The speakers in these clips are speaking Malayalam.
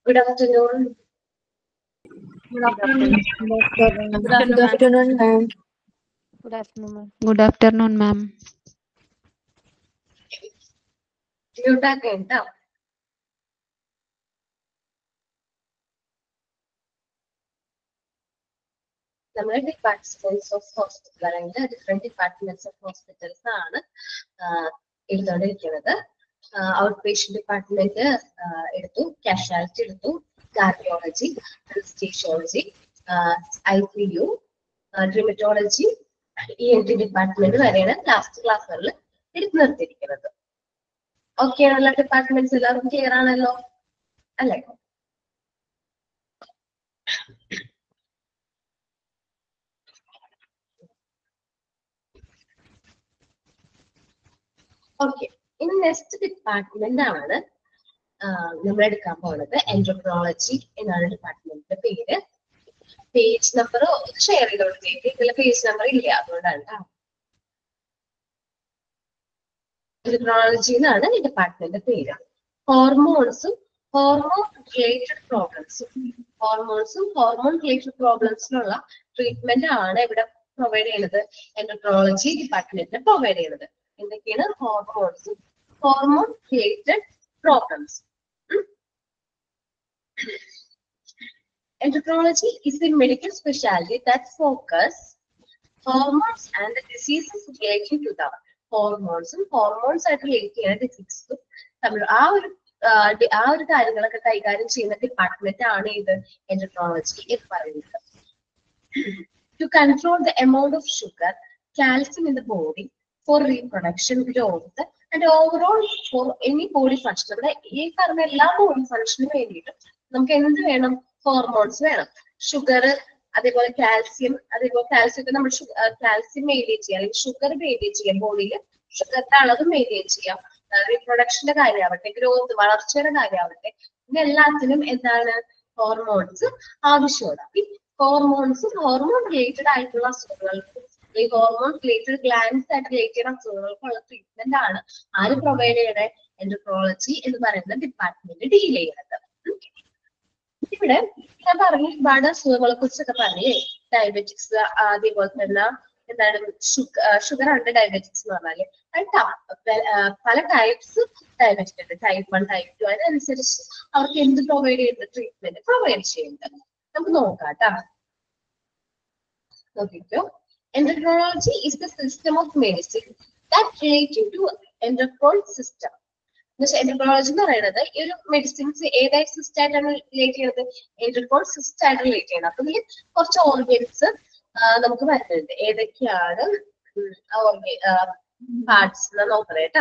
Good afternoon. Good afternoon. Good afternoon, ma'am. Good afternoon, ma'am. Good afternoon, ma'am. Mute ആക്കാം ട്ടോ. നമ്മുടെ ഡിപ്പാർട്ട്മെന്റ്സ് ഓഫ് ഹോസ്പിറ്റൽ അല്ലെങ്കിൽ ഡിഫറെന്റ് ഡിപ്പാർട്ട്മെന്റ്സ് ഓഫ് ഹോസ്പിറ്റൽസ് ആണ് ആഹ് എഴുതോണ്ടിരിക്കുന്നത് ഔട്ട് പേഷ്യന്റ് ഡിപ്പാർട്ട്മെന്റ് എടുത്തു കാഷ്വാലിറ്റി എടുത്തു cardiology anaesthesiology I P U dermatology E N T department വരെയാണ് ലാസ്റ്റ് ക്ലാസ്സുകളിൽ എടുത്തു നിർത്തിയിരിക്കുന്നത് ഓക്കെ ആണല്ലോ ഡിപ്പാർട്ട്മെന്റ്സ് എല്ലാവർക്കും ക്ലിയർ ആണല്ലോ അല്ലേ ഓക്കെ ഇനി നെക്സ്റ്റ് ഡിപ്പാർട്ട്മെന്റ് ആണ് നമ്മൾ എടുക്കാൻ പോകുന്നത് എൻട്രോപ്രോളജി എന്നാണ് ഡിപ്പാർട്ട്മെന്റിന്റെ പേര് പേജ് നമ്പർ ഷെയർ ചെയ്ത് കൊടുത്തേക്ക് ഇതിൽ പേജ് നമ്പർ ഇല്ല അതുകൊണ്ടാണ് ട്ടോ. എൻട്രോപ്രോളജി എന്നാണ് ഈ ഡിപ്പാർട്ട്മെന്റിന്റെ പേര് ഹോർമോൺസും ഹോർമോൺ റിലേറ്റഡ് പ്രോബ്ലംസും ഹോർമോൺസും ഹോർമോൺ റിലേറ്റഡ് പ്രോബ്ലംസിനുള്ള ട്രീറ്റ്മെന്റ് ആണ് ഇവിടെ പ്രൊവൈഡ് ചെയ്യുന്നത് എൻട്രോപ്രോളജി ഡിപ്പാർട്ട്മെന്റിന് പ്രൊവൈഡ് ചെയ്യുന്നത് എന്തൊക്കെയാണ് ഹോർമോൺസും hormone related problems Endocrinology is a medical specialty that focus hormones and the diseases related to them. ഹോർമോൺസും ഹോർമോൺസ് ആയിട്ട് റിലേറ്റ് ചെയ്യുന്ന ഡിസീസും തമ്മിൽ ആ ഒരു ആ, ഡി- ആ ഒരു കാര്യങ്ങളൊക്കെ കൈകാര്യം ചെയ്യുന്ന ഡിപ്പാർട്ട്മെന്റ് ആണ് ഇത് എൻഡോക്രോളജി എന്ന് പറയുന്നത് to control the amount of sugar, calcium in the body for reproduction, growth, and overall for any body function. നമ്മുടെ ഈ പറഞ്ഞ എല്ലാ ബോഡി ഫംഗ്ഷനും വേണ്ടിയിട്ട് നമുക്ക് എന്ത് വേണം ഹോർമോൺസ് വേണം ഷുഗർ അതേപോലെ കാൽസ്യം അതേപോലെ കാൽസ്യം ഒക്കെ നമ്മൾ കാൽസ്യം മെയിൻറ്റെയിൻ ചെയ്യാം അല്ലെങ്കിൽ ഷുഗർ മെയിൻറ്റെയിൻ ചെയ്യാം ബോഡിയിൽ ഷുഗറിന്റെ അളവ് മെയിൻറ്റെയിൻ ചെയ്യാം റീപ്രൊഡക്ഷന്റെ കാര്യമാവട്ടെ ഗ്രോത്ത് വളർച്ചയുടെ കാര്യമാവട്ടെ ഇതെല്ലാത്തിനും എന്താണ് ഹോർമോൺസ് ആവശ്യമാണ് ഈ ഹോർമോൺസും ഹോർമോൺ റിലേറ്റഡ് ആയിട്ടുള്ള അസുഖങ്ങൾക്കും ഈ ഹോർമോൺ റിലേറ്റഡ് ഗ്ലാൻസ് ആയിട്ട് റിലേറ്റ് ചെയ്യുന്ന അസുഖങ്ങൾക്കുള്ള ട്രീറ്റ്മെന്റ് ആണ് ആര് പ്രൊവൈഡ് ചെയ്യണേ എൻഡോക്രോളജി എന്ന് പറയുന്ന ഡിപ്പാർട്ട്മെന്റ് ഡീൽ ചെയ്യുന്നത് Okay. ഇവിടെ ഞാൻ പറഞ്ഞു ഒരുപാട് അസുഖങ്ങളെ കുറിച്ചൊക്കെ പറഞ്ഞേ ഡയബറ്റിക്സ് അതേപോലെ തന്നെ എന്താണ് ഷുഗർ ഉണ്ട് ഡയബറ്റിക്സ് എന്ന് പറഞ്ഞാല് അത് ട- പ- ആ, പല ടൈപ്സ് ഡയബറ്റിക് ഉണ്ട് ടൈപ്പ് വൺ ടൈപ്പ് ടു അതിനനുസരിച്ച് അവർക്ക് എന്ത് പ്രൊവൈഡ് ചെയ്യുന്ന ട്രീറ്റ്മെന്റ് പ്രൊവൈഡ് ചെയ്യുന്നുണ്ട് നമുക്ക് നോക്കാം കേട്ടോ നോക്കിക്കോ endocrinology is the system of medicine that relating to endocrine system എൻഡോക്രോളജി എന്ന് പറയുന്നത് ഈ ഒരു മെഡിസിൻസ് ഏതായ സിസ്റ്റ് ആയിട്ടാണ് റിലേറ്റ് ചെയ്യുന്നത് എൻഡോക്രോൺ സിസ്റ്റ് ആയിട്ട് റിലേറ്റ് ചെയ്യുന്നത് അപ്പൊ ഇതിൽ കുറച്ച് ഓർഗൻസ് നമുക്ക് വരുന്നുണ്ട് ഏതൊക്കെയാണ് പാർട്സ് എന്ന് നോക്കണേ കേട്ടോ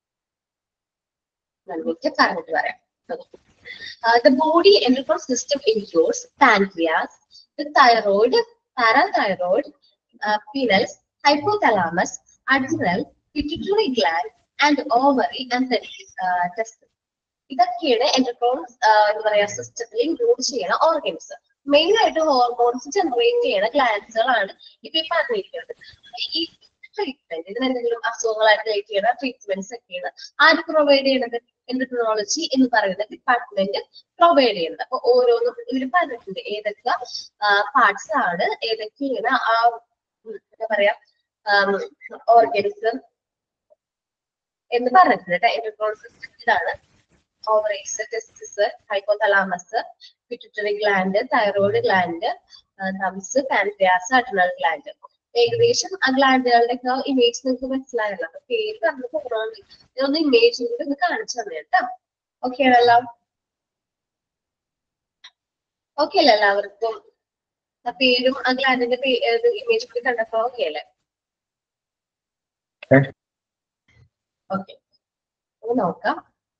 നമുക്ക് പറഞ്ഞിട്ട് പറയാം the body endocrine system includes pancreas thyroid parathyroid pineals hypothalamus adrenal pituitary gland and ovary and test ഇതൊക്കെയാണ് എൻഡോക്രോൺ എന്താ പറയാ സിസ്റ്റത്തിൽ ഇൻക്ലൂഡ് ചെയ്യുന്ന ഓർഗൻസ് മെയിൻ ആയിട്ട് ഹോർമോൺസ് ജനറേറ്റ് ചെയ്യുന്ന ഗ്ലാൻസുകളാണ് ഇപ്പൊ ഈ പറഞ്ഞിരിക്കുന്നത് ഈ ട്രീറ്റ്മെന്റ് ഇതിന് എന്തെങ്കിലും അസുഖങ്ങളായിട്ട് റിലേറ്റ് ചെയ്യുന്ന ട്രീറ്റ്മെന്റ്സ് ഒക്കെയാണ് ആര് പ്രൊവൈഡ് ചെയ്യുന്നത് എൻഡോക്രോളജി എന്ന് പറയുന്ന ഡിപ്പാർട്ട്മെന്റ് പ്രൊവൈഡ് ചെയ്യുന്നത് അപ്പൊ ഓരോന്നും ഇതിൽ പറഞ്ഞിട്ടുണ്ട് ഏതൊക്കെ പാർട്സ് ആണ് ഏതൊക്കെയാണ് ആ ഉം, എന്താ പറയാ ഓർഗൻസ് എന്ന് പറഞ്ഞിട്ടുണ്ട് കേട്ടോ എൻഡോക്രോൺ സിസ്റ്റം ഇതാണ് ovaries testis hypothalamus pituitary gland thyroid gland thymus pancreas adrenal gland ഏകദേശം ആ ഗ്ലാൻഡുകളുടെ ഒക്കെ ഇമേജ് നിങ്ങൾക്ക് മനസ്സിലായല്ലോ അപ്പൊ പേര് പറഞ്ഞു പോകുന്നത് ഇതൊന്ന് ഇമേജ് കൂടി ഒന്ന് കാണിച്ചു തന്നെ കേട്ടോ ഓക്കെ ആണല്ലോ ഓക്കെ അല്ലേ എല്ലാവർക്കും ആ പേരും ആ ഗ്ലാൻഡിന്റെ ഇമേജ് കൂടി കണ്ടപ്പോ ഓക്കെ അല്ലേ Okay. ഓക്കെ നോക്കാം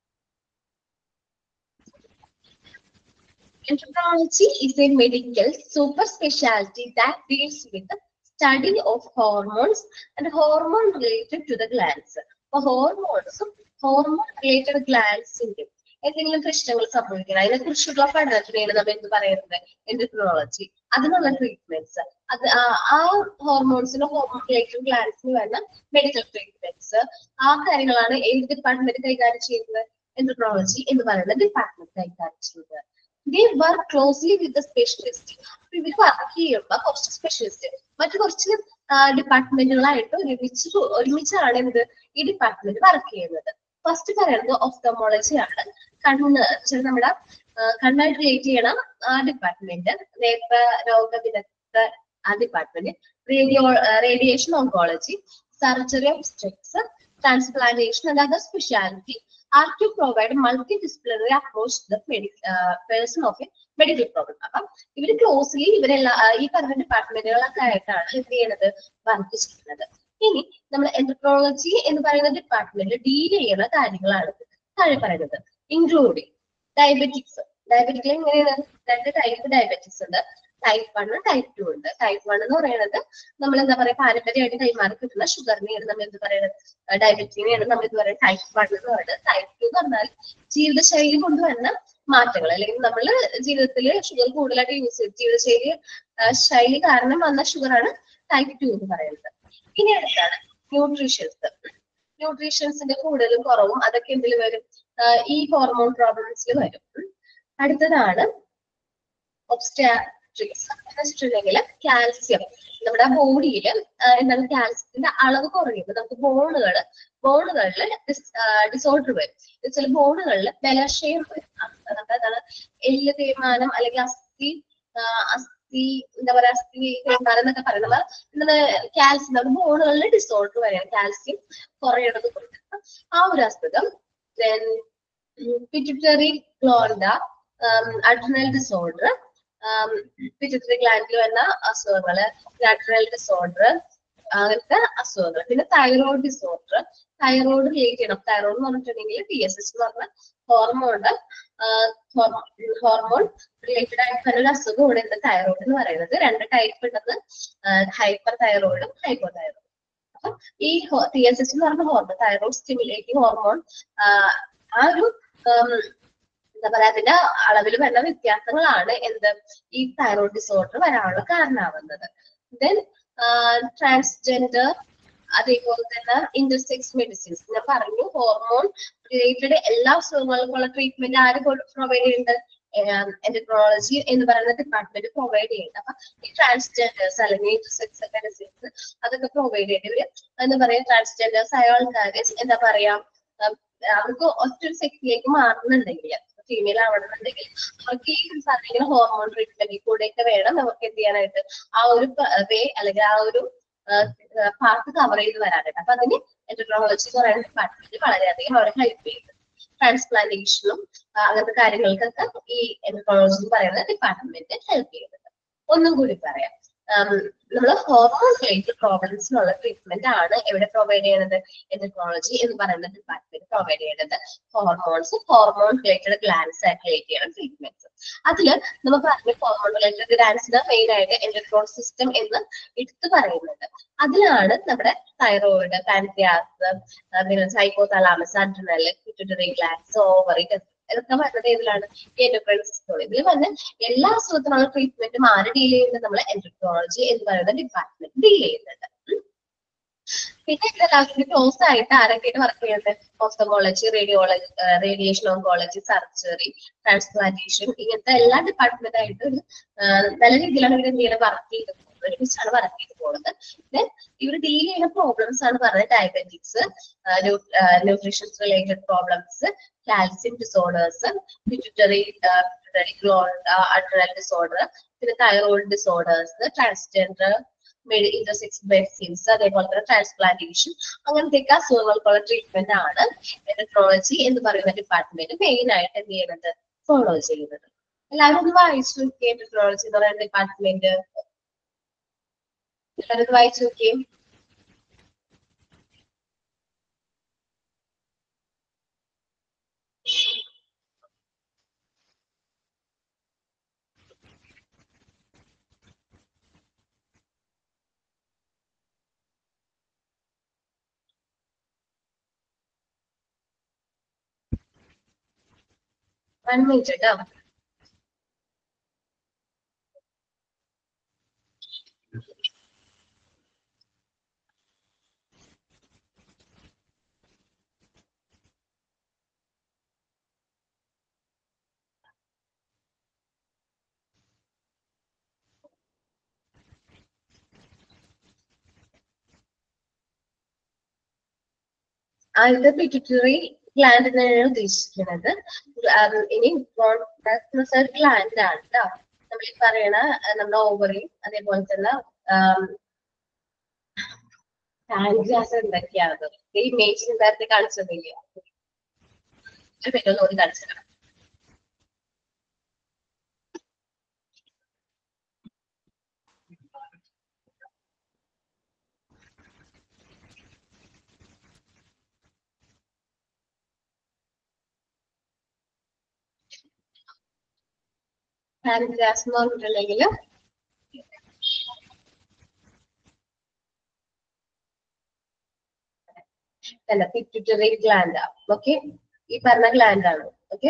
Endocrinology is a medical super specialty that deals with the study of hormones and hormone related to the glands. അപ്പൊ ഹോർമോൺസും ഹോർമോൺ റിലേറ്റഡ് ഗ്ലാൻസിന്റെ എന്തെങ്കിലും പ്രശ്നങ്ങൾ സംഭവിക്കണം അതിനെ കുറിച്ചുള്ള പഠനത്തിനാണ് നമ്മൾ എന്ത് പറയുന്നത് എൻഡോക്രോളജി അതിനുള്ള ട്രീറ്റ്മെന്റ്സ് അത് ആ- ആ ഹോർമോൺസിനും ഹോർമോൺ റിലേറ്റഡ് ഗ്ലാൻസിന് വരുന്ന മെഡിക്കൽ ട്രീറ്റ്മെന്റ്സ് ആ കാര്യങ്ങളാണ് ഏത് ഡിപ്പാർട്ട്മെന്റ് കൈകാര്യം ചെയ്യുന്നത് എൻഡോക്രോളജി എന്ന് പറയുന്ന ഡിപ്പാർട്ട്മെന്റ് കൈകാര്യം ചെയ്യുന്നത് they work closely with the specialist ഇവർ വർക്ക് ചെയ്യുമ്പോൾ കുറച്ച് സ്പെഷ്യലിസ്റ്റ് മറ്റു കുറച്ച് ഡിപ്പാർട്ട്മെന്റുകളായിട്ട് ഒരുമിച്ച് ഒരുമിച്ചാണ് എന്ത് ഈ ഡിപ്പാർട്ട്മെന്റ് വർക്ക് ചെയ്യുന്നത് ഫസ്റ്റ് പറയുന്നത് ഒഫ്തമോളജി ആണ് കണ്ണ് വെച്ചാൽ നമ്മുടെ ആ, കണ്ണായിട്ട് റിലേറ്റ് ചെയ്യണ ആ ഡിപ്പാർട്ട്മെന്റ് നേത്ര രോഗ വിദഗ്ധ ആ department radio radiation oncology surgery obstetrics transplantation and other speciality are to provide multi disciplinary approach the person of a medical problem അപ്പം ഇവര് ക്ലോസ്ലി ഇവരെല്ലാ ആ, ഈ പറഞ്ഞ ഡിപ്പാർട്ട്മെന്റുകളൊക്കെ ആയിട്ടാണ് എന്ത് ചെയ്യണത് വർക്ക് ചെയ്യുന്നത് ഇനി നമ്മൾ എൻട്രോളജി എന്ന് പറയുന്ന ഡിപ്പാർട്ട്മെന്റ് ഡീൽ ചെയ്യുന്ന കാര്യങ്ങളാണ് താഴെ പറയുന്നത് ഇൻക്ലൂഡിങ് ഡയബറ്റിക്സ് ഡയബറ്റിക്കിൽ എങ്ങനെയാണ് രണ്ട് ടൈപ്പ് ഡയബറ്റിക്സ് ഉണ്ട് ടൈപ്പ് വൺ ടൈപ്പ് ടു ഉണ്ട് ടൈപ്പ് വൺ എന്ന് പറയുന്നത് നമ്മൾ എന്താ പറയാ പാരമ്പര്യമായിട്ട് കൈമാറി കിട്ടുന്ന ഷുഗറിനെയാണ് നമ്മൾ എന്ത് പറയുന്നത് ഡയബറ്റിനെയാണ് നമ്മൾ ഇത് പറയുന്നത് ടൈപ്പ് വൺ എന്ന് പറയുന്നത് ടൈപ്പ് ടു എന്ന് പറഞ്ഞാൽ ജീവിതശൈലി കൊണ്ടുവരുന്ന മാറ്റങ്ങൾ അല്ലെങ്കിൽ നമ്മൾ ജീവിതത്തിൽ ഷുഗർ കൂടുതലായിട്ട് യൂസ് ചെയ്ത് ജീവിതശൈലി ആ, ശൈലി കാരണം വന്ന ഷുഗറാണ് ടൈപ്പ് ടു എന്ന് പറയുന്നത് ഇനി അടുത്താണ് ന്യൂട്രീഷ്യൻസ് ന്യൂട്രീഷ്യൻസിന്റെ കൂടുതലും കുറവും അതൊക്കെ എന്തിൽ വരും ആ, ഈ ഹോർമോൺ പ്രോബ്ലംസിൽ വരും ഉം. അടുത്തതാണ് ഒബ്സ്റ്റാട്രിക്സ് എന്ന് വെച്ചിട്ടുണ്ടെങ്കിൽ കാൽസ്യം നമ്മുടെ ബോഡിയിൽ എന്താണ് കാൽസ്യത്തിന്റെ അളവ് കുറയുമ്പോൾ നമുക്ക് ബോണുകൾ ബോണുകളിൽ ഡിസോർഡർ വരും ചില ബോണുകളിൽ ബലക്ഷയം വരും അ- അതാണ് എല്ല് തേയ്മാനം അല്ലെങ്കിൽ അസ്ഥി ആ, അസ്ഥി എന്താ പറയാ അസ്ഥി തേയ്മാനം എന്നൊക്കെ പറയുന്നത് നമ്മുടെ കാൽസ്യം നമ്മുടെ ബോണുകളിൽ ഡിസോർഡർ വരെയാണ് കാൽസ്യം കുറയണത് കൊണ്ട് ആ ഒരു അസുഖം then pituitary gland adrenal disorder pituitary ഗ്ലാൻഡിൽ വരുന്ന അസുഖങ്ങള് അഡ്രിനൽ ഡിസോർഡർ അങ്ങനത്തെ അസുഖങ്ങൾ പിന്നെ തൈറോയ്ഡ് ഡിസോർഡർ തൈറോയ്ഡ് റിലേറ്റ് ചെയ്യണം തൈറോയ്ഡ് എന്ന് പറഞ്ഞിട്ടുണ്ടെങ്കിൽ ടി എസ് എച്ച് എന്ന് പറഞ്ഞ ഹോർമോണ് ഹോർമോൺ റിലേറ്റഡ് ആയിട്ടുള്ള ഒരു അസുഖമാണ് ഇന്ന് തൈറോയ്ഡ് എന്ന് പറയുന്നത് രണ്ട് ടൈപ്പ് ഉണ്ടെന്ന് ഹൈപ്പർ തൈറോയിഡും ഹൈപ്പോ തൈറോയിഡും അപ്പൊ ഈ ടി എസ് എച്ച് എന്ന് പറഞ്ഞ ഹോർമോൺ തൈറോയ്ഡ് സ്റ്റിമുലേറ്റിംഗ് ഹോർമോൺ ആ ഒരു ഉം, എന്താ പറയാ അതിന്റെ അളവിൽ വരുന്ന വ്യത്യാസങ്ങളാണ് എന്ത് ഈ തൈറോയ്ഡ് ഡിസോർഡർ വരാനുള്ള കാരണമാവുന്നത് ദെൻ ട്രാൻസ്ജെൻഡർ അതേപോലെ തന്നെ ഇന്റർസെക്സ് മെഡിസിൻസ് ഞാൻ പറഞ്ഞു ഹോർമോൺ റിലേറ്റഡ് എല്ലാ അസുഖങ്ങൾക്കുള്ള ട്രീറ്റ്മെന്റ് ആര് പ്രൊവൈഡ് ചെയ്യുന്നുണ്ട് എൻഡക്രോളജി എന്ന് പറയുന്ന ഡിപ്പാർട്ട്മെന്റ് പ്രൊവൈഡ് ചെയ്യുന്നുണ്ട് അപ്പൊ ഈ ട്രാൻസ്ജെൻഡേഴ്സ് അല്ലെങ്കിൽ ഇന്റർസെക്സ് മെഡിസിൻസ് അതൊക്കെ പ്രൊവൈഡ് ചെയ്യേണ്ടവര് എന്താ പറയാ ട്രാൻസ്ജെൻഡേഴ്സ് ആയ ആൾക്കാര് എന്താ പറയാ ഉം, അവർക്ക് ഒറ്റൊരു സെക്സിലേക്ക് മാറുന്നുണ്ടെങ്കിൽ ഫീമെയിൽ ആവണമെന്നുണ്ടെങ്കിൽ അവർക്ക് ഈ പറഞ്ഞ ഹോർമോൺ ട്രീറ്റ്മെന്റിൽ കൂടെയൊക്കെ വേണം നമുക്ക് എന്ത് ചെയ്യാനായിട്ട് ആ ഒരു വേ അല്ലെങ്കിൽ ആ ഒരു പാർട്ട് കവർ ചെയ്ത് വരാനായിട്ട് അപ്പൊ അതിന് എൻഡോക്രോളജി എന്ന് പറയുന്ന ഡിപ്പാർട്ട്മെന്റ് വളരെയധികം അവരെ ഹെൽപ്പ് ചെയ്യുന്നത് ട്രാൻസ്പ്ലാന്റേഷനും അങ്ങനത്തെ കാര്യങ്ങൾക്കൊക്കെ ഈ എൻഡോക്രോളജി എന്ന് പറയുന്ന ഡിപ്പാർട്ട്മെന്റ് ഹെൽപ്പ് ചെയ്യുന്നത് ഒന്നും കൂടി പറയാം നമ്മൾ ഹോർമോൺ റിലേറ്റഡ് പ്രോബ്ലംസിനുള്ള ട്രീറ്റ്മെന്റ് ആണ് എവിടെ പ്രൊവൈഡ് ചെയ്യുന്നത് എൻഡോക്രോളജി എന്ന് പറയുന്ന ഡിപ്പാർട്ട്മെന്റ് പ്രൊവൈഡ് ചെയ്യുന്നത് ഹോർമോൺസ് ഹോർമോൺ റിലേറ്റഡ് ഗ്ലാൻസ് ആയിട്ട് റിലേറ്റ് ചെയ്യുന്ന ട്രീറ്റ്മെന്റ്സ് അതില് നമ്മൾ പറഞ്ഞ ഹോർമോൺ റിലേറ്റഡ് ഗ്ലാൻസിന് മെയിൻ ആയിട്ട് എൻഡോക്രോൺ സിസ്റ്റം എന്ന് എടുത്തു പറയുന്നുണ്ട് അതിലാണ് നമ്മുടെ തൈറോയിഡ് പാൻക്രിയാസ് പിന്നെ hypothalamus adrenal pituitary glands ovary ഇതൊക്കെ വരുന്നത് ഏതിലാണ് എൻഡോക്രൈൻ സിസ്റ്റം ഇതിൽ വന്ന് എല്ലാ അസുഖത്തിനുള്ള ട്രീറ്റ്മെന്റും ആര് ഡീൽ ചെയ്യുന്നത് നമ്മൾ എൻഡോക്രോളജി എന്ന് പറയുന്ന ഡിപ്പാർട്ട്മെന്റ് ഡീൽ ചെയ്യുന്നുണ്ട് ഉം. പിന്നെ ഇതിലെല്ലാവർക്കും ക്ലോസ് ആയിട്ട് ആരൊക്കെയാണ് വർക്ക് ചെയ്യുന്നത് ophthalmology radiology radiation oncology surgery transplantation ഇങ്ങനത്തെ എല്ലാ ഡിപ്പാർട്ട്മെന്റ് ആയിട്ട് ഒരു ആ, നല്ല രീതിയിലാണ് ഇവർ എന്ത് ചെയ്യുന്നത് വർക്ക് ചെയ്ത് പോകുന്നത് ഒരുമിച്ചാണ് വർക്ക് ചെയ്ത് പോകുന്നത് പിന്നെ ഇവർ ഡീൽ ചെയ്യുന്ന പ്രോബ്ലംസ് ആണ് പറഞ്ഞത് diabetics nutritions related problems calcium disorders pituitary adrenal disorder പിന്നെ thyroid disorders transgender intersex medicines അതേപോലെ തന്നെ ട്രാൻസ്പ്ലാന്റേഷൻ അങ്ങനത്തെയൊക്കെ അസുഖങ്ങൾക്കുള്ള ട്രീറ്റ്മെന്റ് ആണ് എൻഡോക്രോളജി എന്ന് പറയുന്ന ഡിപ്പാർട്ട്മെന്റ് മെയിൻ ആയിട്ട് എന്ത് ചെയ്യുന്നത് ഫോളോ ചെയ്യുന്നത് എല്ലാവരും ഒന്ന് വായിച്ചു നോക്കിയേ എൻഡോക്രോളജി എന്ന് പറയുന്ന ഡിപ്പാർട്ട്മെന്റ് എല്ലാവരും ഒന്ന് വായിച്ചു നോക്കിയേ വൺ മിനിറ്റ് കേട്ടോ ആദ്യത്തെ പിറ്റുറ്ററി ഗ്ലാൻഡ് എന്നാണ് ഉദ്ദേശിക്കുന്നത് ഉം, ഇനി ഗ്ലാൻഡ് ആണ് കേട്ടോ നമ്മൾ ഈ പറയണ അഹ് നമ്മുടെ ഓവറി അതേപോലെ തന്നെ പാൻഗ്രാസ് എന്തൊക്കെയാണ് ഈ ഇമേജ് നേരത്തെ കാണിച്ചതില്ല ഒരു പേരൊന്നും കൂടി കാണിച്ചു പാൻഗ്രാസ് എന്ന് പറഞ്ഞിട്ടുണ്ടെങ്കിൽ അല്ല പിറ്റുറ്ററി ഗ്ലാൻഡ് ഓക്കെ ഈ പറഞ്ഞ ഗ്ലാൻഡ് ആണ് ഓക്കെ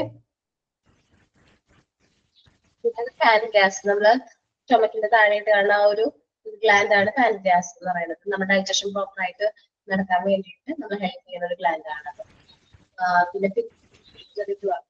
പിന്നെ പാൻഗ്രാസ് നമ്മള് ടൊമറ്റിന്റെ താഴെയായിട്ട് കാണുന്ന ആ ഒരു ഗ്ലാൻഡ് ആണ് പാൻഗ്രാസ് എന്ന് പറയുന്നത് നമ്മുടെ ഡൈജഷൻ പ്രോപ്പർ ആയിട്ട് നടക്കാൻ വേണ്ടിയിട്ട് നമ്മൾ ഹെൽപ്പ് ചെയ്യുന്ന ഒരു ഗ്ലാൻഡ് ആണ് ആ, പിന്നെ പിറ്റുറ്ററി ഗ്ലാൻഡ്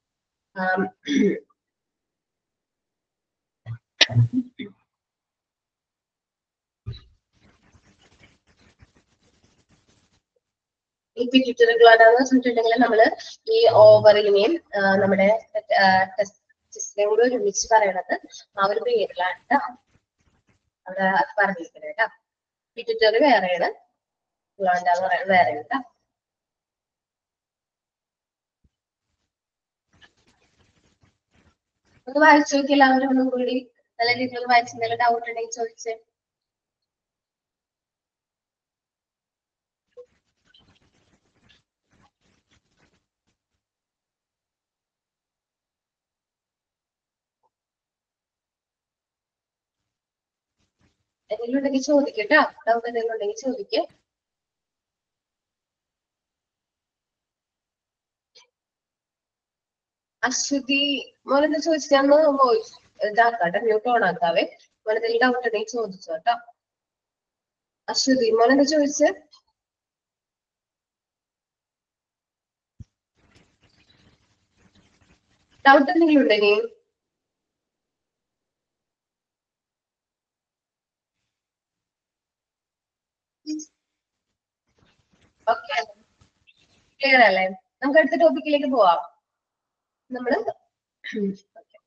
ഈ പിറ്റ്യൂട്ടറി ഗ്ലാൻഡ് എന്ന് വെച്ചിട്ടുണ്ടെങ്കിൽ നമ്മള് ഈ ഓവറിനെയും നമ്മുടെ ടെസ്റ്റിനെയും കൂടെ ഒരുമിച്ച് പറയണത് ആ ഒരു പേരിലാണ് ട്ടോ. അവിടെ പറഞ്ഞിരിക്കുന്നത് കേട്ടോ പിറ്റ്യൂട്ടറി വേറെയാണ് ഗ്ലാൻഡ് എന്ന് പറയുന്നത് വേറെയാണ് കേട്ടോ ഒന്ന് വായിച്ചു നോക്കി എല്ലാവരും ഒന്നും കൂടി നല്ല രീതിയിൽ വായിച്ച് എന്തെങ്കിലും ഡൗട്ട് ഉണ്ടെങ്കിൽ ചോദിച്ചേ എന്തെങ്കിലും ഉണ്ടെങ്കിൽ ചോദിക്കട്ടോ ഡൗട്ട് എന്തെങ്കിലും ഉണ്ടെങ്കിൽ ചോദിക്കേ അശ്വതി മോനെന്താ ചോദിച്ചു ഞാൻ വോയിസ് ഇതാക്കാട്ടെ മ്യൂട്ട് ഓൺ ആക്കാവേ മോനെന്തെങ്കിലും ഡൗട്ട് ഉണ്ടെങ്കിൽ ചോദിച്ചു കേട്ടോ അശ്വതി മോനെന്താ ചോദിച്ചേ ഡൗട്ട് എന്തെങ്കിലും ഉണ്ടെങ്കിൽ ഓക്കെ ക്ലിയർ അല്ലേ നമുക്ക് അടുത്ത ടോപ്പിക്കിലേക്ക് പോവാം നമ്മള് okay.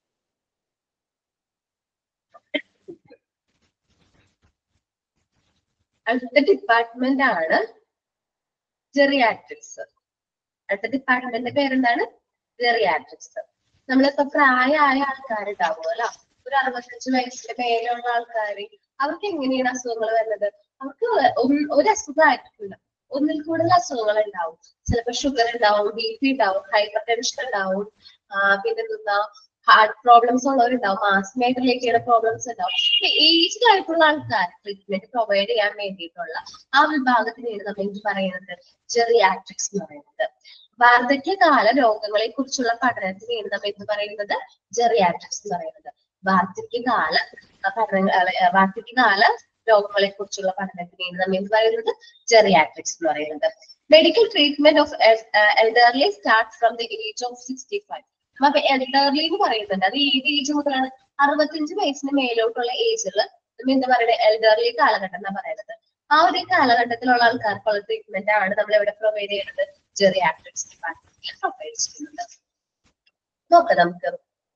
അടുത്ത ഡിപ്പാർട്ട്മെന്റ് ആണ് ജെറിയാട്രിക്സ് അടുത്ത ഡിപ്പാർട്ട്മെന്റിന്റെ പേരെന്താണ് ജെറിയാട്രിക്സ് നമ്മളിപ്പോ പ്രായമായ ആൾക്കാരുണ്ടാവുമല്ലോ ഒരു അറുപത്തഞ്ച് വയസ്സിന്റെ മേലുള്ള ആൾക്കാര് അവർക്ക് എങ്ങനെയാണ് അസുഖങ്ങൾ വരുന്നത് അവർക്ക് ഒന്ന് ഒരു അസുഖമായിട്ടില്ല ഒന്നിൽ കൂടുതൽ അസുഖങ്ങൾ ഉണ്ടാവും ചിലപ്പോ ഷുഗർ ഉണ്ടാവും ബി പി ഉണ്ടാവും ഹൈപ്പർ ടെൻഷൻ ഉണ്ടാവും ആ, പിന്നെന്താ ഹാർട്ട് പ്രോബ്ലംസ് ഉള്ളവരുണ്ടാവും ആസ്മയായിട്ട് റിലേറ്റ് ചെയ്യുന്ന പ്രോബ്ലംസ് ഉണ്ടാവും ഏജ്ഡ് ആയിട്ടുള്ള ആൾക്കാർ ട്രീറ്റ്മെന്റ് പ്രൊവൈഡ് ചെയ്യാൻ വേണ്ടിയിട്ടുള്ള ആ വിഭാഗത്തിനെയാണ് നമ്മൾ എന്ത് പറയുന്നത് ജെറിയാട്രിക്സ് എന്ന് പറയുന്നത് വാർദ്ധക്യകാല രോഗങ്ങളെ കുറിച്ചുള്ള പഠനത്തിനെയാണ് നമ്മൾ എന്ത് പറയുന്നത് ജെറിയാട്രിക്സ് എന്ന് പറയുന്നത് വാർദ്ധക്യകാല പഠനങ്ങൾ വാർദ്ധക്യകാല രോഗങ്ങളെ കുറിച്ചുള്ള പഠനത്തിനെയാണ് നമ്മൾ എന്ത് പറയുന്നത് ജെറിയാട്രിക്സ് എന്ന് പറയുന്നത് medical treatment of elderly start from the age of sixty five അപ്പൊ എൽഡർലി എന്ന് പറയുന്നുണ്ട് അത് ഏത് ഏജ് മുതലാണ് അറുപത്തഞ്ച് വയസ്സിന് മേലോട്ടുള്ള ഏജിൽ നമ്മൾ എന്താ പറയുന്നത് എൽഡർലി കാലഘട്ടം എന്നാ പറയുന്നത് ആ ഒരു കാലഘട്ടത്തിലുള്ള ആൾക്കാർക്കുള്ള ട്രീറ്റ്മെന്റ് ആണ് നമ്മൾ ഇവിടെ പ്രൊവൈഡ് ചെയ്യുന്നത് ജെറിയാട്രിക്സ് ഡിപ്പാർട്ട്മെന്റിൽ പ്രൊവൈഡ് ചെയ്യുന്നത് നോക്കാം നമുക്ക്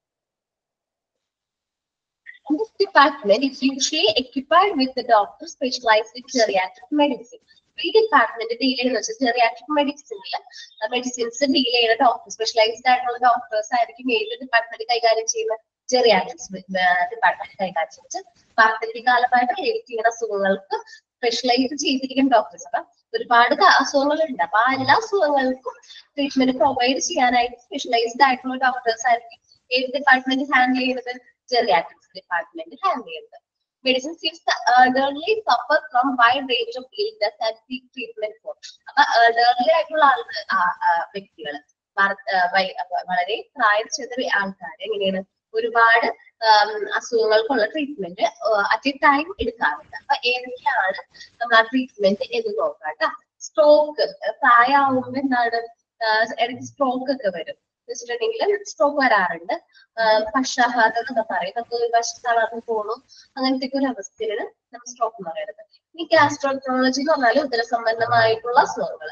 And this department is usually occupied with the doctor specialized in geriatric medicine. ഈ ഡിപ്പാർട്ട്മെന്റ് ഡീൽ ചെയ്യുന്ന വെച്ചാൽ ജെറിയാട്രിക് മെഡിസിനിൽ മെഡിസിൻസ് ഡീൽ ചെയ്യുന്ന ഡോക്ടർ സ്പെഷ്യലൈസ്ഡ് ആയിട്ടുള്ള ഡോക്ടേഴ്സ് ആയിരിക്കും ഏത് ഡിപ്പാർട്ട്മെന്റ് കൈകാര്യം ചെയ്യുന്ന ജെറിയാട്രിക്സ് ഡിപ്പാർട്ട്മെന്റ് കൈകാര്യം ചെയ്യുന്നത് വാർദ്ധക്യകാലമായിട്ട് റിലേറ്റ് ചെയ്യുന്ന അസുഖങ്ങൾക്ക് സ്പെഷ്യലൈസ് ചെയ്തിരിക്കുന്ന ഡോക്ടേഴ്സ് അപ്പൊ ഒരുപാട് ക- അസുഖങ്ങളുണ്ട് അപ്പൊ ആ എല്ലാ അസുഖങ്ങൾക്കും ട്രീറ്റ്മെന്റ് പ്രൊവൈഡ് ചെയ്യാനായിട്ട് സ്പെഷ്യലൈസ്ഡ് ആയിട്ടുള്ള ഡോക്ടേഴ്സ് ആയിരിക്കും ഏത് ഡിപ്പാർട്ട്മെന്റ് ഹാൻഡിൽ ചെയ്യുന്നത് ജെറിയാട്രിക്സ് ഡിപ്പാർട്ട്മെന്റ് ഹാൻഡിൽ ചെയ്യുന്നത് മെഡിസിൻ സീസ് elderly suffer from wide range of illness and seek treatment for അപ്പൊ elderly ആയിട്ടുള്ള ആൾക്ക് വ്യക്തികൾ വളരെ പ്രായം ചെന്ന ആൾക്കാർ എങ്ങനെയാണ് ഒരുപാട് ആം, അസുഖങ്ങൾക്കുള്ള ട്രീറ്റ്മെന്റ് അറ്റ് എ ടൈം എടുക്കാറുണ്ട് അപ്പൊ ഏതൊക്കെയാണ് നമ്മൾ ആ ട്രീറ്റ്മെന്റ് എന്ന് നോക്കാം കേട്ടോ സ്ട്രോക്ക് പ്രായമാകുമ്പോൾ എന്താണ് ആ, ഇടയ്ക്ക് സ്ട്രോക്ക് ഒക്കെ വരും എന്ന് വെച്ചിട്ടുണ്ടെങ്കിൽ സ്ട്രോക്ക് വരാറുണ്ട് പക്ഷാഘാതം എന്നൊക്കെ പറയും നമുക്ക് ഒരു വശം തളർന്നു പോണു അങ്ങനത്തെ ഒക്കെ ഒരു അവസ്ഥയിലാണ് നമ്മൾ സ്ട്രോക്ക് എന്ന് പറയുന്നത് ഈ ഗാസ്ട്രോക്രോളജി എന്ന് പറഞ്ഞാൽ ഉദര സംബന്ധമായിട്ടുള്ള അസുഖങ്ങൾ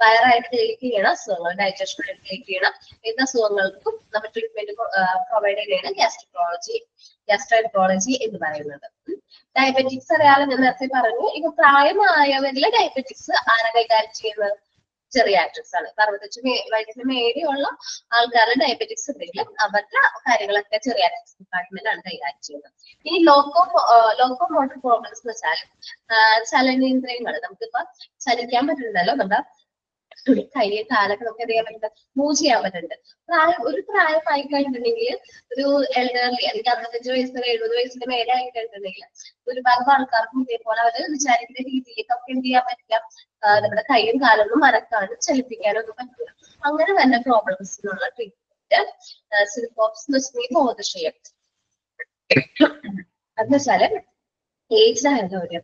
വയറായിട്ട് റിലേറ്റ് ചെയ്യണ അസുഖങ്ങൾ ഡൈജഷൻ റിലേറ്റ് ചെയ്യണ ഏത് അസുഖങ്ങൾക്കും നമ്മൾ ട്രീറ്റ്മെന്റ് പ്രൊവൈഡ് ചെയ്യുന്നതാണ് ഗ്യാസ്ട്രോളജി ഗ്യാസ്ട്രോൻട്രോളജി എന്ന് പറയുന്നത് ഡയബറ്റിക്സ് അറിയാതെ ഞാൻ നേരത്തെ പറഞ്ഞു ഇപ്പൊ പ്രായമായവരിലെ ഡയബറ്റിക്സ് ആരാ കൈകാര്യം ചെയ്യുന്നത് ചെറിയാട്രിക്സ് ആണ് അറുപത്തഞ്ച് മേ വയസ്സിന് മേലെയുള്ള ആൾക്കാരുടെ ഡയബറ്റിക്സ് ഉണ്ടെങ്കിൽ അവരുടെ കാര്യങ്ങളൊക്കെ ചെറിയാട്രിക്സ് ഡിപ്പാർട്ട്മെന്റ് ആണ് കൈകാര്യം ചെയ്യുന്നത് ഇനി ലോക്കോ ലോക്കോ മോട്ടർ പ്രോബ്ലംസ് എന്ന് വെച്ചാൽ ചലനേന്ദ്രിയങ്ങൾ നമുക്കിപ്പോ ചലിക്കാൻ പറ്റുന്നുണ്ടല്ലോ നമ്മുടെ കൈ കാലൊക്കെ നമുക്ക് എന്ത് ചെയ്യാൻ പറ്റുന്നത് മൂവ് ചെയ്യാൻ പറ്റുന്നുണ്ട് പ്രായം ഒരു പ്രായമായി കഴിഞ്ഞിട്ടുണ്ടെങ്കിൽ ഒരു എൽഡർലി അല്ലെങ്കിൽ അറുപത്തഞ്ച് വയസ്സിന് എഴുപത് വയസ്സിന് മേലെ ആയി കഴിഞ്ഞിട്ടുണ്ടെങ്കിൽ ഒരുപാട് ആൾക്കാർക്കും ഇതേപോലെ അവര് വിചാരിക്കുന്ന രീതിയിലേക്കൊക്കെ എന്ത് ചെയ്യാൻ പറ്റില്ല ആ, നമ്മുടെ കൈയും കാലൊന്നും മരക്കാനും ചലിപ്പിക്കാനും ഒന്നും പറ്റില്ല അങ്ങനെ തന്നെ പ്രോബ്ലംസിനുള്ള ട്രീറ്റ്മെന്റ് സിൽപോപ്സ് എന്ന് വെച്ചിട്ടുണ്ടെങ്കിൽ ബോധക്ഷയം അതെന്ന് വെച്ചാല് ഏജ്ഡ് ആയവര്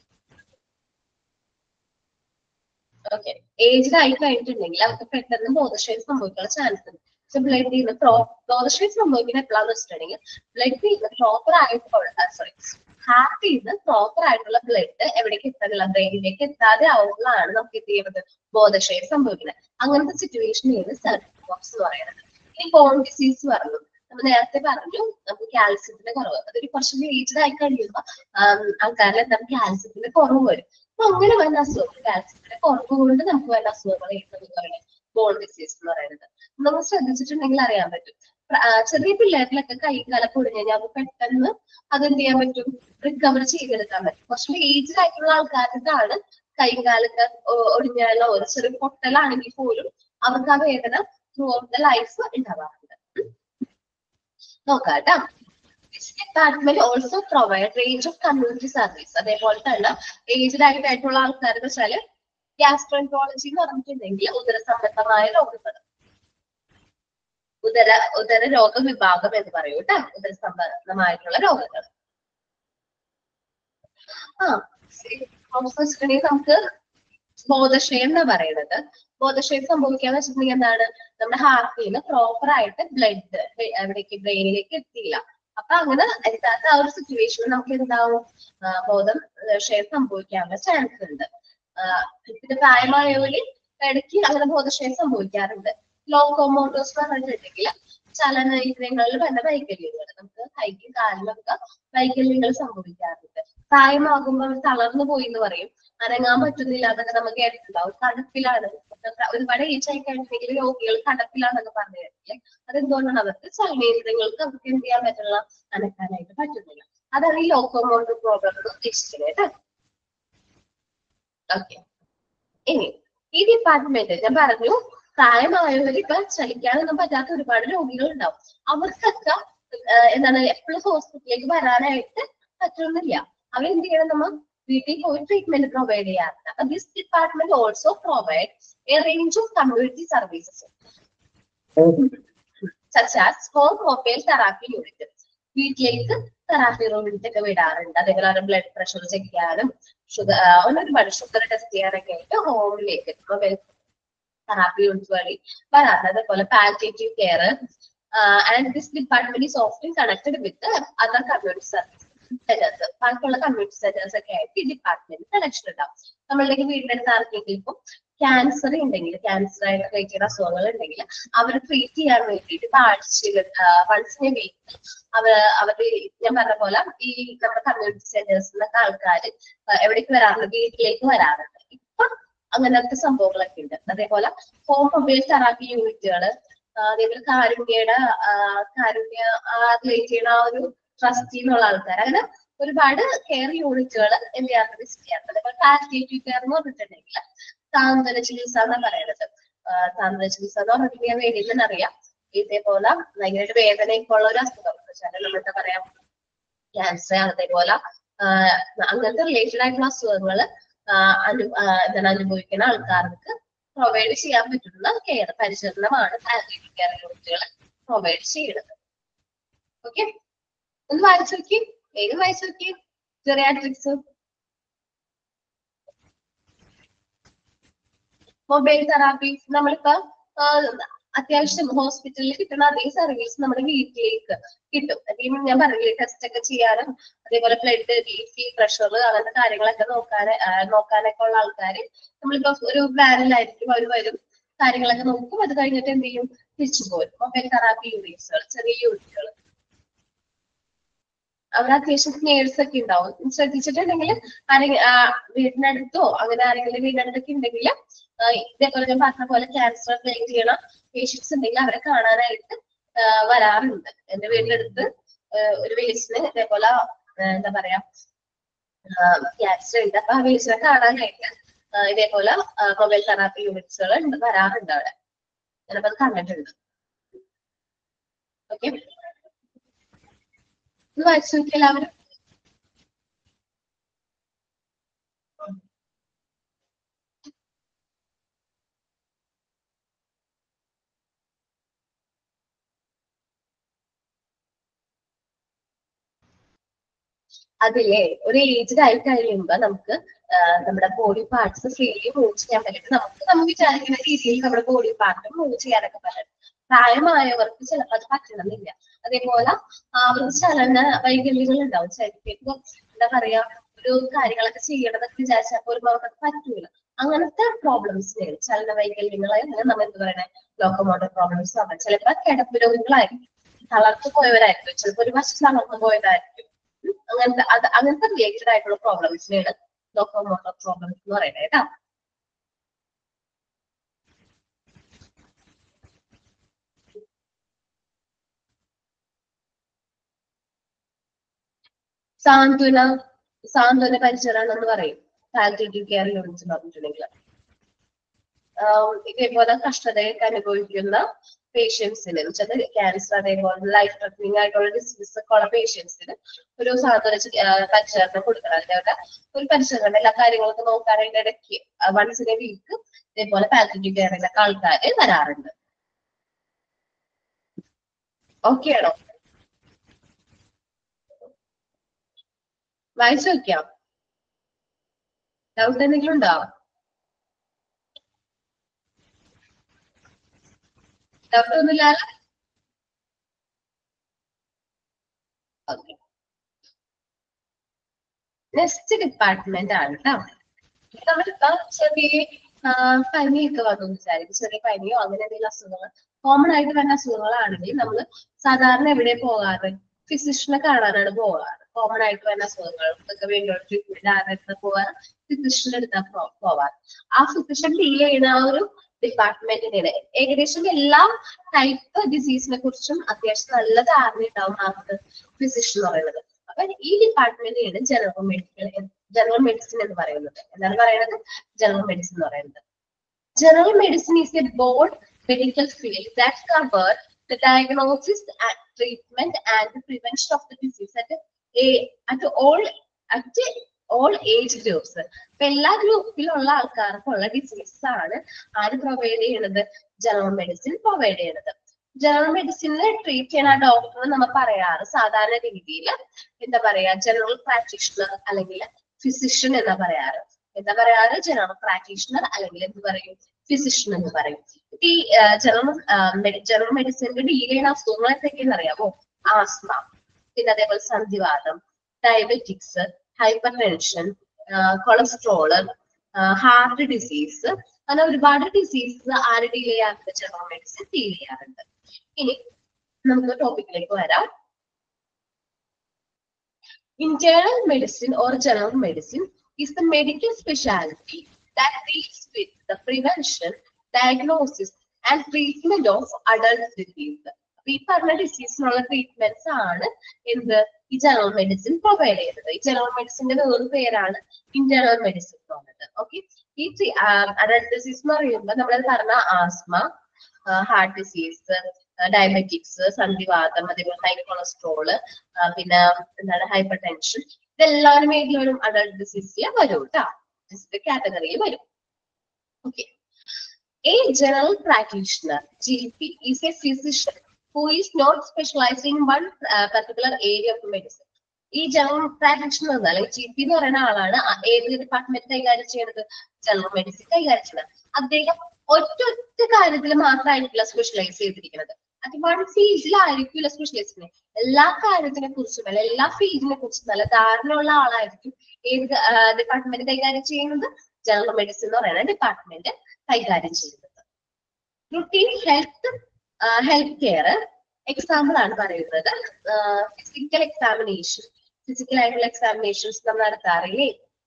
ഓക്കെ ഏജ്ഡ് ആയി കഴിഞ്ഞിട്ടുണ്ടെങ്കിൽ അവർക്ക് പെട്ടെന്ന് ബോധക്ഷയം സംഭവിക്കാനുള്ള ചാൻസ് ഉണ്ട് പക്ഷെ ബ്ലഡിൽ നിന്ന് പ്രോ ബോധക്ഷയം സംഭവിക്കുന്ന എപ്പോഴാന്ന് വെച്ചിട്ടുണ്ടെങ്കിൽ ബ്ലഡിൽ നിന്ന് പ്രോപ്പർ ആയിട്ടുള്ള സോറി ഹാർട്ടിൽ നിന്ന് പ്രോപ്പർ ആയിട്ടുള്ള ബ്ലഡ് എവിടേക്ക് എത്താനുള്ള ബ്രെയിനിലേക്ക് എത്താതെ ആവുമ്പോഴാണ് നമുക്ക് എന്ത് ചെയ്യുന്നത് ബോധക്ഷയം സംഭവിക്കുന്നത് അങ്ങനത്തെ സിറ്റുവേഷനിലാണ് സർട്ടിഫോക്സ് എന്ന് പറയുന്നത് ഇനി ബോൺ ഡിസീസ് പറഞ്ഞു നമ്മൾ നേരത്തെ പറഞ്ഞു നമുക്ക് കാൽസ്യത്തിന്റെ കുറവ് അതൊരു കുറച്ചുകൂടി ഏജ്ഡ് ആയി കഴിയുമ്പോൾ ആൾക്കാരിൽ എന്താണ് കാൽസ്യത്തിന്റെ കുറവ് വരും അപ്പൊ അങ്ങനെ വരുന്ന അസുഖം കാൽസ്യത്തിന്റെ കുറവ് കൊണ്ട് നമുക്ക് വരുന്ന അസുഖങ്ങൾ ഏറ്റവും പറയുന്നത് ബോൺ ഡിസീസ് എന്ന് പറയുന്നത് നമ്മൾ ശ്രദ്ധിച്ചിട്ടുണ്ടെങ്കിൽ അറിയാൻ പറ്റും പ്ര- ആ, ചെറിയ പിള്ളേരിലൊക്കെ കൈ കാലം പൊടിഞ്ഞു കഴിഞ്ഞാൽ അത് പെട്ടെന്ന് അതെന്ത് ചെയ്യാൻ പറ്റും റിക്കവർ ചെയ്തെടുക്കാൻ പറ്റും കുറച്ചുകൂടി ഏജ്ഡ് ആയിട്ടുള്ള ആൾക്കാർക്കാണ് കൈ കാലൊക്കെ ഒ- ഒടിഞ്ഞാലോ ഒരു ചെറിയ പൊട്ടലാണെങ്കിൽ പോലും അവർക്ക് ആ വേദന ത്രൂ ഔട്ട് ദ ലൈഫ് ഉണ്ടാവാറുണ്ട് നോക്കാട്ടോ department also provide range of community service അതേപോലെ തന്നെ ഏജ്ഡ് ആയിട്ടുള്ള ആൾക്കാർ എന്ന് വെച്ചാല് ഗ്യാസ്ട്രോൻട്രോളജി എന്ന് പറഞ്ഞിട്ടുണ്ടെങ്കിൽ ഉദര സംബന്ധമായ രോഗങ്ങൾ ഉദര ഉദര രോഗ വിഭാഗം എന്ന് പറയൂ കേട്ടോ ഉദര സംബന്ധമായിട്ടുള്ള രോഗങ്ങൾ ആ വെച്ചിട്ടുണ്ടെങ്കിൽ നമുക്ക് ബോധക്ഷയം എന്ന് പറയുന്നത് ബോധക്ഷയം സംഭവിക്കാന്ന് വെച്ചിട്ടുണ്ടെങ്കിൽ എന്താണ് നമ്മുടെ ഹാർട്ടിൽ നിന്ന് പ്രോപ്പർ ആയിട്ട് ബ്ലഡ് എവിടേക്ക് ബ്രെയിനിലേക്ക് എത്തിയില്ല അപ്പൊ അങ്ങനെ എത്താത്ത ആ ഒരു സിറ്റുവേഷനിൽ നമുക്ക് എന്താവും ആ, ബോധം ആ, ക്ഷയം സംഭവിക്കാനുള്ള ചാൻസ് ഉണ്ട് ആ, പിന്നെ പ്രായമായവരിൽ ഇടയ്ക്ക് അങ്ങനെ ബോധക്ഷയം സംഭവിക്കാറുണ്ട് ലോക്കോമോട്ടോസ് എന്ന് പറഞ്ഞിട്ടുണ്ടെങ്കിൽ ചലനേന്ദ്രിയങ്ങളിൽ പല വൈകല്യങ്ങൾ നമുക്ക് കൈക്കും കാലിലൊക്കെ വൈകല്യങ്ങൾ സംഭവിക്കാറുണ്ട് പ്രായമാകുമ്പോൾ അവർ തളർന്നു പോയി എന്ന് പറയും അനങ്ങാൻ പറ്റുന്നില്ല എന്നൊക്കെ നമുക്ക് കേട്ടിട്ടുണ്ടാവും കടപ്പിലാണ് ഒരുപാട് ഏജ് ആയി കഴിഞ്ഞിട്ടുണ്ടെങ്കിൽ രോഗികൾ കടപ്പിലാന്നൊക്കെ പറഞ്ഞു കേട്ടില്ലേ അതെന്തുകൊണ്ടാണ് അവർക്ക് ചലനേന്ദ്രിയങ്ങൾക്ക് അവർക്ക് എന്ത് ചെയ്യാൻ പറ്റില്ല അനക്കാനായിട്ട് പറ്റുന്നില്ല അതാണ് ഈ ലോക്കോമോട്ടർ പ്രോബ്ലം എന്ന് ഉദ്ദേശിക്കുന്നത് കേട്ടോ ഓക്കെ ഇനി ഈ ഡിപ്പാർട്ട്മെന്റ് ഞാൻ പറഞ്ഞു പ്രായമായവർ ഇപ്പൊ ചലിക്കാനൊന്നും പറ്റാത്ത ഒരുപാട് രോഗികൾ ഉണ്ടാവും അവർക്കൊക്കെ ആഹ് എന്താണ് എപ്പോഴും ഹോസ്പിറ്റലിലേക്ക് വരാനായിട്ട് പറ്റുന്നില്ല അവരെന്ത് ചെയ്യണം നമ്മ വീട്ടിൽ പോയി ട്രീറ്റ്മെന്റ് പ്രൊവൈഡ് ചെയ്യാറുണ്ട് അപ്പൊ this department also provide a range of community services such as home mobile therapy unit വീട്ടിലേക്ക് തെറാപ്പി യൂണിറ്റ് ഒക്കെ വിടാറുണ്ട് അതേപോലെ ബ്ലഡ് പ്രഷർ ചെക്ക് ചെയ്യാനും ഷുഗർ ഒരുപാട് ഷുഗർ ടെസ്റ്റ് ചെയ്യാനൊക്കെ ആയിട്ട് ഹോമിലേക്ക് മൊബൈൽ തെറാപ്പി യൂണിറ്റ് വഴി വരാറുണ്ട് അതേപോലെ palliative care and this department is often connected with other community service centres ബാക്കിയുള്ള കമ്മ്യൂണിറ്റി സെന്റേഴ്സ് ഒക്കെ ആയിട്ട് ഈ ഡിപ്പാർട്ട്മെന്റ് കണക്ഷൻ ഉണ്ടാവും നമ്മളുടെ വീടിനടുത്ത് ആർക്കെങ്കിലും ഇപ്പം ക്യാൻസർ ഉണ്ടെങ്കിൽ ക്യാൻസർ ആയിട്ട് റിലേറ്റഡ് അസുഖങ്ങൾ ഉണ്ടെങ്കിൽ അവർ ട്രീറ്റ് ചെയ്യാൻ വേണ്ടിയിട്ട് ഇപ്പൊ ആഴ്ചയിൽ വൺസിനെ വീക്ക് അവർ അവര് ഞാൻ പറഞ്ഞ പോലെ ഈ നമ്മുടെ കമ്മ്യൂണിറ്റി സെന്റേഴ്സിലൊക്കെ ആൾക്കാർ എവിടേക്ക് വരാറുണ്ട് വീട്ടിലേക്ക് വരാറുണ്ട് ഇപ്പൊ അങ്ങനത്തെ സംഭവങ്ങളൊക്കെ ഉണ്ട് അതേപോലെ ഹോം മൊബൈൽ തെറാപ്പി യൂണിറ്റുകൾ അതേപോലെ കാരുണ്യയുടെ ആ, കാരുണ്യ റിലേറ്റ് ചെയ്യുന്ന ആ ഒരു ട്രസ്റ്റി എന്നുള്ള ആൾക്കാർ അങ്ങനെ ഒരുപാട് കെയർ യൂണിറ്റുകൾ എന്ത് ചെയ്യാറുണ്ട് വിസിറ്റ് ചെയ്യാറുണ്ട് അതേപോലെ പാലിറ്റേറ്റീവ് കെയർ എന്ന് പറഞ്ഞിട്ടുണ്ടെങ്കിൽ സാന്ത്വന ചികിത്സ എന്നാ പറയുന്നത് ആ, സാന്ത്വന ചികിത്സ എന്ന് പറഞ്ഞിട്ടുണ്ടെങ്കിൽ വേണ്ടിയിട്ട് അറിയാം ഇതേപോലെ ഭയങ്കരമായിട്ട് വേദനയൊക്കെ ഉള്ള ഒരു അസുഖം എന്ന് വെച്ചാൽ നമ്മൾ എന്താ പറയാ ക്യാൻസർ അതേപോലെ ആ, അങ്ങനത്തെ റിലേറ്റഡ് ആയിട്ടുള്ള അസുഖങ്ങൾ അനു ആ, എന്താണ് അനുഭവിക്കുന്ന ആൾക്കാർക്ക് പ്രൊവൈഡ് ചെയ്യാൻ പറ്റുന്ന കെയർ പരിചരണമാണ് പാലിറ്റേറ്റീവ് കെയർ യൂണിറ്റുകൾ പ്രൊവൈഡ് ചെയ്യുന്നത് ഓക്കെ ഒന്ന് വായിച്ചു നോക്കി വേഗം വായിച്ചു നോക്കി ജെറിയാട്രിക്സ് മൊബൈൽ തെറാപ്പി നമ്മളിപ്പോ അത്യാവശ്യം ഹോസ്പിറ്റലിൽ കിട്ടുന്ന അതേ സർവീസ് നമ്മുടെ വീട്ടിലേക്ക് കിട്ടും ഇപ്പം ഞാൻ പറഞ്ഞില്ലേ ടെസ്റ്റ് ഒക്കെ ചെയ്യാനും അതേപോലെ ബ്ലഡ് ബി പി പ്രഷർ അങ്ങനത്തെ കാര്യങ്ങളൊക്കെ നോക്കാൻ നോക്കാനൊക്കെ ഉള്ള ആൾക്കാർ നമ്മളിപ്പോ ഒരു വാനിലായിരിക്കും അവർ വരും കാര്യങ്ങളൊക്കെ നോക്കും അത് കഴിഞ്ഞിട്ട് എന്ത് ചെയ്യും തിരിച്ചു പോരും മൊബൈൽ തെറാപ്പി യൂണിറ്റ്സുകൾ ചെറിയ യൂണിറ്റുകൾ അവിടെ അത്യാവശ്യം നേഴ്സ് ഒക്കെ ഉണ്ടാവും ശ്രദ്ധിച്ചിട്ടുണ്ടെങ്കിൽ ആരെങ്കിലും വീടിനടുത്തോ അങ്ങനെ ആരെങ്കിലും വീടിനടുത്തൊക്കെ ഉണ്ടെങ്കിൽ ഇതേപോലെ ഞാൻ പറഞ്ഞ പോലെ ക്യാൻസർ ക്ലെയിം ചെയ്യണ പേഷ്യൻസ് ഉണ്ടെങ്കിൽ അവരെ കാണാനായിട്ട് ആ, വരാറുണ്ട് എന്റെ വീടിനടുത്ത് ആ, ഒരു വേസിന് ഇതേപോലെ ആ, എന്താ പറയാ ക്യാൻസർ ഉണ്ട് അപ്പൊ ആ വേസിനെ കാണാനായിട്ട് ആ, ഇതേപോലെ മൊബൈൽ തെറാപ്പി യൂണിറ്റ്സുകൾ ഉണ്ട് വരാറുണ്ട് അവിടെ ഞാനപ്പോ അത് കണ്ടിട്ടുണ്ട് ഓക്കെ ഇത് വായിച്ചു നോക്കി എല്ലാവരും അതിലെ ഒരു ഏജ്ഡ് ആയി കഴിയുമ്പോ നമുക്ക് ആ, നമ്മുടെ ബോഡി പാർട്സ് ഫ്രീലി മൂവ് ചെയ്യാൻ പറ്റും നമുക്ക് നമ്മൾ വിചാരിക്കുന്ന രീതിയിൽ നമ്മുടെ ബോഡി പാർട്ട് മൂവ് ചെയ്യാനൊക്കെ പറ്റും പ്രായമായവർക്ക് ചിലപ്പോൾ അത് പറ്റണമെന്നില്ല അതേപോലെ ആ, അവർക്ക് ചലന വൈകല്യങ്ങൾ ഉണ്ടാവും ശരീരത്തിൽ എന്താ പറയാ ഒരു കാര്യങ്ങളൊക്കെ ചെയ്യണമെന്നൊക്കെ വിചാരിച്ചാൽ പോലും അവർക്ക് പറ്റൂല അങ്ങനത്തെ പ്രോബ്ലംസിന് ചലന വൈകല്യങ്ങളെ അങ്ങനെ നമ്മൾ എന്ത് പറയണേ ലോക്കോമോട്ടർ പ്രോബ്ലംസ് പറയാം ചിലപ്പോൾ കിടപ്പ് രോഗികളായിരിക്കും തളർന്നു പോയവരായിരിക്കും ചിലപ്പോൾ ഒരു വശം തളർന്നു പോയതായിരിക്കും ഉം. അങ്ങനത്തെ അത് അങ്ങനത്തെ റിലേറ്റഡ് ആയിട്ടുള്ള പ്രോബ്ലംസിനെയാണ് ലോക്കോമോട്ടർ പ്രോബ്ലംസ് എന്ന് പറയുന്നത് കേട്ടോ സാന്ത്വന സാന്ത്വന പരിചരണം എന്ന് പറയും പാലിറ്റേറ്റീവ് കെയർ യൂണിറ്റ്സ് എന്ന് പറഞ്ഞിട്ടുണ്ടെങ്കിൽ ആഹ് ഇതേപോലെ കഷ്ടതയൊക്കെ അനുഭവിക്കുന്ന പേഷ്യൻസിന് വെച്ചാൽ ക്യാൻസർ അതേപോലെ ലൈഫ് ത്രെറ്റനിങ് ആയിട്ടുള്ള ഡിസീസ് ഒക്കെ ഉള്ള പേഷ്യൻസിന് ഒരു സാന്ത്വന ചി- ആഹ് പരിചരണം കൊടുക്കണം അതിന്റെ ഒരു പരിചരണം എല്ലാ കാര്യങ്ങളൊക്കെ നോക്കാനായിട്ട് ഇടയ്ക്ക് വൺസ് ഇൻ എ വീക്ക് ഇതേപോലെ പാലിറ്റേറ്റീവ് കെയറിലൊക്കെ ആൾക്കാര് വരാറുണ്ട് ഓക്കെ ആണോ വായിച്ചു നോക്കിയാം ഡൗട്ട് എന്തെങ്കിലും ഉണ്ടോ ഡൗട്ട് ഒന്നുമില്ലല്ലോ ഓക്കെ നെക്സ്റ്റ് ഡിപ്പാർട്ട്മെന്റ് ആണ് കേട്ടോ നമ്മളിപ്പോ ചെറിയ ആ, പനിയൊക്കെ വന്നു വിചാരിക്കും ചെറിയ പനിയോ അങ്ങനെ എന്തെങ്കിലും അസുഖങ്ങൾ കോമൺ ആയിട്ട് വരുന്ന അസുഖങ്ങളാണെങ്കിൽ നമ്മൾ സാധാരണ എവിടെ പോകാറ് ഫിസിഷ്യനെ കാണാനാണ് പോകാറ് കോമൺ ആയിട്ട് വരുന്ന അസുഖങ്ങൾക്കൊക്കെ വേണ്ടിയുള്ള ട്രീറ്റ്മെന്റ് ആരുടെ പോകാറ് ഫിസിഷ്യന്റെ അടുത്താ പോ- പോവാറ് ആ ഫിസിഷ്യൻ ഡീൽ ചെയ്യുന്ന ആ ഒരു ഡിപ്പാർട്ട്മെന്റിനാണ് ഏകദേശം എല്ലാ ടൈപ്പ് ഡിസീസിനെ കുറിച്ചും അത്യാവശ്യം നല്ല ധാരണ ഉണ്ടാവും ആർക്ക് ഫിസിഷ്യൻ എന്ന് പറയുന്നത് അപ്പൊ ഈ ഡിപ്പാർട്ട്മെന്റിനാണ് ജനറൽ മെഡിക്കൽ ജനറൽ മെഡിസിൻ എന്ന് പറയുന്നത് എന്താണ് പറയുന്നത് ജനറൽ മെഡിസിൻ എന്ന് പറയുന്നത് general medicine is a broad medical field that cover the diagnosis and treatment and the prevention of the disease at a at all at all age groups അപ്പൊ എല്ലാ ഗ്രൂപ്പിലുള്ള ആൾക്കാർക്കുള്ള ഡിസീസ് ആണ് ആര് പ്രൊവൈഡ് ചെയ്യണത് ജനറൽ മെഡിസിൻ പ്രൊവൈഡ് ചെയ്യണത് ജനറൽ മെഡിസിനെ ട്രീറ്റ് ചെയ്യുന്ന ഡോക്ടർ നമ്മൾ പറയാറ് സാധാരണ രീതിയിൽ എന്താ പറയാ ജനറൽ പ്രാക്ടീഷണർ അല്ലെങ്കിൽ ഫിസിഷ്യൻ എന്നാ പറയാറ് എന്താ പറയാറ് ജനറൽ പ്രാക്ടീഷണർ അല്ലെങ്കിൽ എന്ത് പറയും ഫിസിഷ്യൻ എന്ന് പറയും ഈ ജനറൽ ജനറൽ മെഡിസിനിൽ ഡീൽ ചെയ്യുന്ന അസുഖങ്ങൾ എന്തൊക്കെയാണെന്ന് അറിയാമോ ആസ്മ പിന്നെ അതേപോലെ സന്ധിവാദം diabetics hypertension cholesterol heart disease അങ്ങനെ ഒരുപാട് ഡിസീസ് ആര് ഡീൽ ചെയ്യാറുണ്ട് ജനറൽ മെഡിസിൻ ഡീൽ ചെയ്യാറുണ്ട് ഇനി നമുക്ക് ടോപ്പിക്കിലേക്ക് വരാം Internal medicine or general medicine is the medical specialty that deals with the prevention, diagnosis, and treatment of adult disease. അപ്പൊ ഈ പറഞ്ഞ ഡിസീസിനുള്ള ട്രീറ്റ്മെന്റ്സ് ആണ് എന്ത് ഈ ജനറൽ മെഡിസിൻ പ്രൊവൈഡ് ചെയ്യുന്നത് ഈ ജനറൽ മെഡിസിന്റെ വേറൊരു പേരാണ് ഇന്റേണൽ മെഡിസിൻ എന്ന് പറയുന്നത് ഓക്കെ ഈ അഡൾട്ട് ഡിസീസ് എന്ന് പറയുമ്പോൾ നമ്മൾ പറഞ്ഞ ആസ്മ ഹാർട്ട് ഡിസീസ് ഡയബറ്റിക്സ് സന്ധിവാതം അതേപോലെ ഹൈ കൊളസ്ട്രോള് പിന്നെ എന്താണ് ഹൈപ്പർ ടെൻഷൻ ഇതെല്ലാവരും ഏതിലും അഡൾട്ട് ഡിസീസിൽ വരും കേട്ടോ ഡിസീസ് കാറ്റഗറിയിൽ വരും okay A general practitioner, GP, is a physician who is not specialized in one uh, particular area of medicine. ഈ ജനറൽ പ്രാക്ടീഷണർ എന്ന് അല്ലെങ്കിൽ ജി പി എന്ന് പറയുന്ന ആളാണ് ആ ഏത് ഡിപ്പാർട്ട്മെന്റ് കൈകാര്യം ചെയ്യുന്നത് ജനറൽ മെഡിസിൻ കൈകാര്യം ചെയ്യുന്നത് അദ്ദേഹം ഒറ്റ ഒറ്റ കാര്യത്തിൽ മാത്രമായിരിക്കില്ല സ്പെഷ്യലൈസ് ചെയ്തിരിക്കുന്നത് അത് വൺ ഫീൽഡിലായിരിക്കില്ല സ്പെഷ്യലൈസ് ചെയ്യുന്നത് എല്ലാ കാര്യത്തിനെ കുറിച്ചും അല്ല എല്ലാ ഫീൽഡിനെ കുറിച്ചും നല്ല ധാരണയുള്ള ആളായിരിക്കും ഏത് ഡിപ്പാർട്ട്മെന്റ് കൈകാര്യം ചെയ്യുന്നത് ജനറൽ മെഡിസിൻ എന്ന് പറയുന്ന ഡിപ്പാർട്ട്മെന്റ് കൈകാര്യം ചെയ്യുന്നത് routine health health care example ആണ് പറയുന്നത് ഫിസിക്കൽ എക്സാമിനേഷൻ ഫിസിക്കൽ ആയിട്ടുള്ള എക്സാമിനേഷൻസ് നമ്മൾ നടത്താറില്ലേ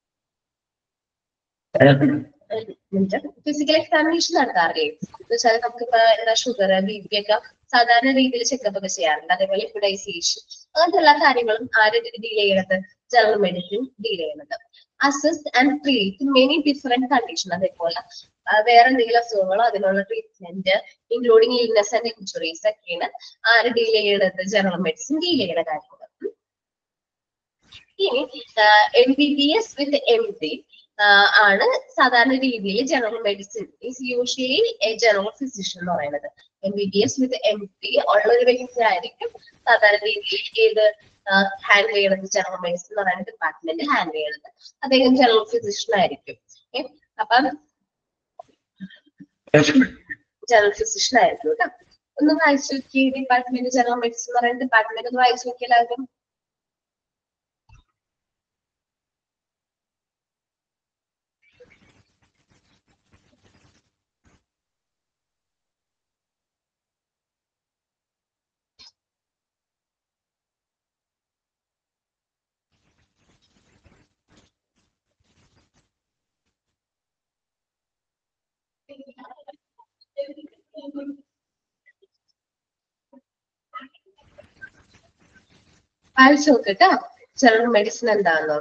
ഫിസിക്കൽ എക്സാമിനേഷൻ നടത്താറില്ലേ എന്ന് വെച്ചാൽ നമുക്കിപ്പോ എന്താ ഷുഗർ ബി പി ഒക്കെ സാധാരണ രീതിയിൽ ചെക്കപ്പ് ഒക്കെ ചെയ്യാറുണ്ട് അതേപോലെ ലിക്വിഡൈസേഷൻ അങ്ങനത്തെ എല്ലാ കാര്യങ്ങളും ആര് ഡീൽ ചെയ്യണത് ജനറൽ മെഡിസിൻ ഡീൽ ചെയ്യണത് assess and treat many different condition അതേപോലെ ആ, വേറെ എന്തെങ്കിലും അസുഖങ്ങളോ അതിനുള്ള treatment including illness and injuries ഒക്കെയാണ് ആര് ഡീൽ ചെയ്യണത് ജനറൽ മെഡിസിൻ ഡീൽ ചെയ്യണ കാര്യങ്ങൾ ഇനി M B B S with M D ആണ് സാധാരണ രീതിയിൽ general medicine is usually a general physician എന്ന് പറയുന്നത് M B B S with M D ഉള്ള ഒരു വ്യക്തി ആയിരിക്കും സാധാരണ രീതിയിൽ ഏത് ഹാൻഡിൽ ചെയ്യണത് ജനറൽ മെഡിസിൻ എന്ന് പറയുന്ന ഡിപ്പാർട്ട്മെന്റ് ഹാൻഡിൽ ചെയ്യണത് അദ്ദേഹം ജനറൽ ഫിസിഷ്യൻ ആയിരിക്കും ഏ, അപ്പം ജനറൽ ഫിസിഷ്യൻ ആയിരിക്കും കേട്ടോ ഒന്ന് വായിച്ചു നോക്കി ഡിപ്പാർട്ട്മെന്റ് ജനറൽ മെഡിസിൻ എന്ന് പറയുന്ന ഡിപ്പാർട്ട്മെന്റ് ഒന്ന് വായിച്ചു നോക്കി എല്ലാവരും വായിച്ചു നോക്കട്ടോ ജനറൽ മെഡിസിൻ എന്താണെന്നോ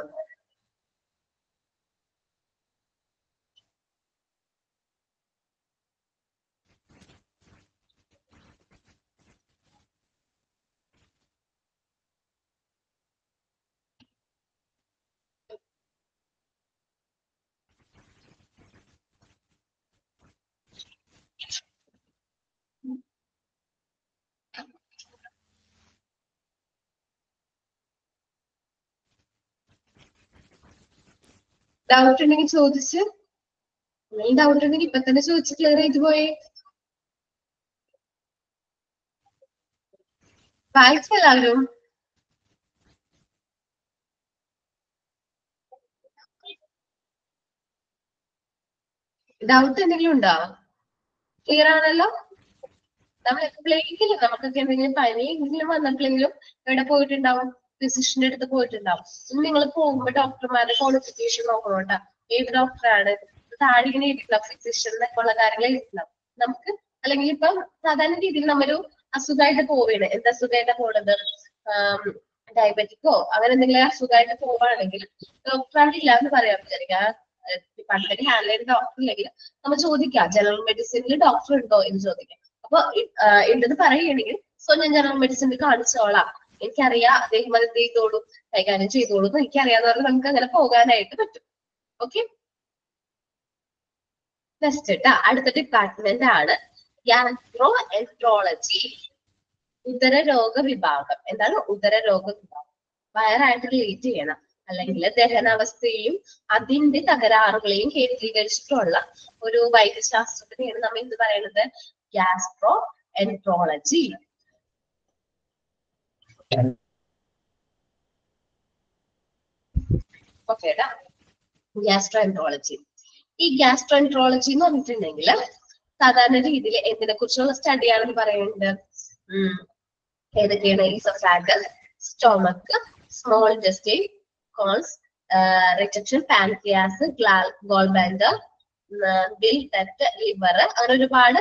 ഡൗട്ട് ഉണ്ടെങ്കിൽ ചോദിച്ച് ഡൗട്ട് ഉണ്ടെങ്കിൽ ഇപ്പൊ തന്നെ ചോദിച്ച് ക്ലിയർ ചെയ്ത് പോയേ വായിച്ചെല്ലാവരും ഡൗട്ട് എന്തെങ്കിലും ഉണ്ടോ ക്ലിയർ ആണല്ലോ നമ്മൾ എപ്പോഴെങ്കിലും നമുക്കൊക്കെ എന്തെങ്കിലും പനി എന്തെങ്കിലും വന്നപ്പോഴെങ്കിലും എവിടെ പോയിട്ടുണ്ടാവും ഫിസിഷ്യന്റെ അടുത്ത് പോയിട്ടുണ്ടാവും ഇനി നിങ്ങൾ പോകുമ്പോ ഡോക്ടർമാരുടെ ക്വാളിഫിക്കേഷൻ നോക്കണം കേട്ടോ ഏത് ഡോക്ടറാണ് താഴെ ഇങ്ങനെ എഴുതിയിട്ടുണ്ടാവും ഫിസിഷ്യൻ എന്നൊക്കെ ഉള്ള കാര്യങ്ങൾ എഴുതിയിട്ടുണ്ടാവും നമുക്ക് അല്ലെങ്കിൽ ഇപ്പൊ സാധാരണ രീതിയിൽ നമ്മൊരു അസുഖമായിട്ട് പോവുകയാണ് എന്ത് അസുഖമായിട്ട് പോണത് ഡയബറ്റിക്കോ അങ്ങനെ എന്തെങ്കിലും അസുഖമായിട്ട് പോവുകയാണെങ്കിൽ ഡോക്ടറാണ് ഇല്ല എന്ന് പറയാൻ വിചാരിക്കുക ഡിപ്പാർട്ട്മെന്റ് ഹാൻഡിൽ ചെയ്ത ഡോക്ടർ ഇല്ലെങ്കിൽ നമ്മൾ ചോദിക്കാം ജനറൽ മെഡിസിനിൽ ഡോക്ടർ ഉണ്ടോ എന്ന് ചോദിക്കാം അപ്പൊ ഉണ്ടെന്ന് പറയുകയാണെങ്കിൽ സോ ഞാൻ ജനറൽ മെഡിസിനിൽ കാണിച്ചോളാം എനിക്കറിയാം അദ്ദേഹം അത് എന്ത് ചെയ്തോളൂ കൈകാര്യം ചെയ്തോളൂ എന്ന് എനിക്കറിയാന്ന് പറഞ്ഞാൽ നമുക്ക് അങ്ങനെ പോകാനായിട്ട് പറ്റും ഓക്കെ നെക്സ്റ്റ് കേട്ടാ അടുത്ത ഡിപ്പാർട്ട്മെന്റ് ആണ് ഗ്യാസ്ട്രോ എൻട്രോളജി ഉദര രോഗ വിഭാഗം എന്താണ് ഉദര രോഗ വിഭാഗം വയറായിട്ട് റിലേറ്റ് ചെയ്യണം അല്ലെങ്കിൽ ദഹനാവസ്ഥയെയും അതിന്റെ തകരാറുകളെയും കേന്ദ്രീകരിച്ചിട്ടുള്ള ഒരു വൈദ്യശാസ്ത്രത്തിനെയാണ് നമ്മൾ എന്ത് പറയുന്നത് ഗ്യാസ്ട്രോ എൻട്രോളജി ഓക്കേടാ ഗ്യാസ്ട്രോഎൻട്രോളജി ഈ ഗ്യാസ്ട്രോഎൻട്രോളജി എന്ന് പറഞ്ഞിട്ടുണ്ടെങ്കിൽ സാധാരണ രീതിയിൽ എന്തിനെ കുറിച്ചുള്ള സ്റ്റഡിയാണെന്ന് പറയുന്നത് ഉം, ഏതൊക്കെയാണ് oesophagus stomach small intestine colon rejection pancreas gallbladder bile ടെറ്റ് ലിവർ അങ്ങനെ ഒരുപാട്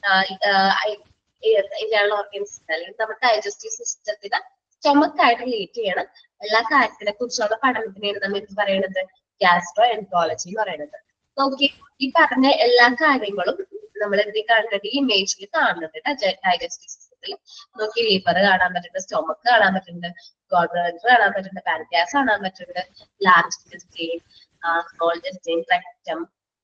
ഇന്റേണൽ ഓർഗൻസ് അല്ലെങ്കിൽ നമ്മുടെ ഡൈജസ്റ്റീവ് സിസ്റ്റത്തിന് സ്റ്റൊമക്ക് ആയിട്ട് റിലേറ്റ് ചെയ്യണം എല്ലാ കാര്യത്തിനെ കുറിച്ചുള്ള പഠനത്തിനെയാണ് നമ്മൾ എന്ത് പറയുന്നത് ഗ്യാസ്ട്രോ എൻട്രോളജി എന്ന് പറയുന്നത് നോക്കി ഈ പറഞ്ഞ എല്ലാ കാര്യങ്ങളും നമ്മൾ എന്ത് കാണുന്നുണ്ട് ഈ ഇമേജിൽ കാണുന്നുണ്ട് ഡൈജസ്റ്റീവ് സിസ്റ്റത്തിൽ നോക്കി ലിവർ കാണാൻ പറ്റുന്നുണ്ട് സ്റ്റൊമക്ക് കാണാൻ പറ്റുന്നുണ്ട് ഗോൾബ്ലാഡർ കാണാൻ പറ്റുന്നുണ്ട് പാൻക്രിയാസ് കാണാൻ പറ്റുന്നുണ്ട് large intestine small intestine rectum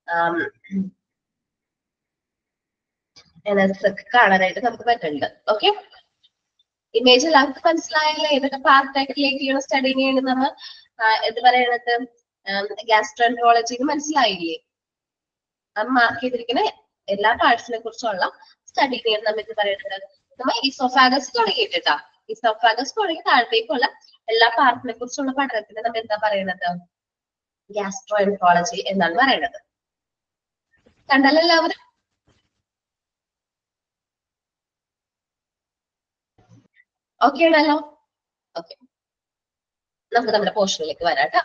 ഒക്കെ കാണാനായിട്ട് നമുക്ക് പറ്റുന്നുണ്ട് ഓക്കെ ഇമേജ് എല്ലാവർക്കും മനസ്സിലായല്ലോ ഏതൊക്കെ പാർട്ടായിട്ട് റിലേറ്റ് ചെയ്യുന്ന സ്റ്റഡിനെയാണ് നമ്മൾ എന്ത് പറയണത് ഗ്യാസ്ട്രോൻട്രോളജി മനസ്സിലായില്ലേ മാർക്ക് ചെയ്തിരിക്കുന്ന എല്ലാ പാർട്സിനെ കുറിച്ചുള്ള സ്റ്റഡിനെയാണ് നമുക്ക് പറയുന്നത് നമ്മൾ ഇസോഫാഗസ് തുടങ്ങിയിട്ടാ ഇസോഫാഗസ് തുടങ്ങി താഴത്തേക്കുള്ള എല്ലാ പാർട്ടിനെ കുറിച്ചുള്ള പഠനത്തിന് നമ്മൾ എന്താ പറയുന്നത് ഗ്യാസ്ട്രോ എൻട്രോളജി എന്നാണ് പറയുന്നത് കണ്ടല്ലോ എല്ലാവരും ഓക്കെ ആണല്ലോ ഓക്കെ നമുക്ക് നമ്മുടെ പോർഷനിലേക്ക് വരാം കേട്ടോ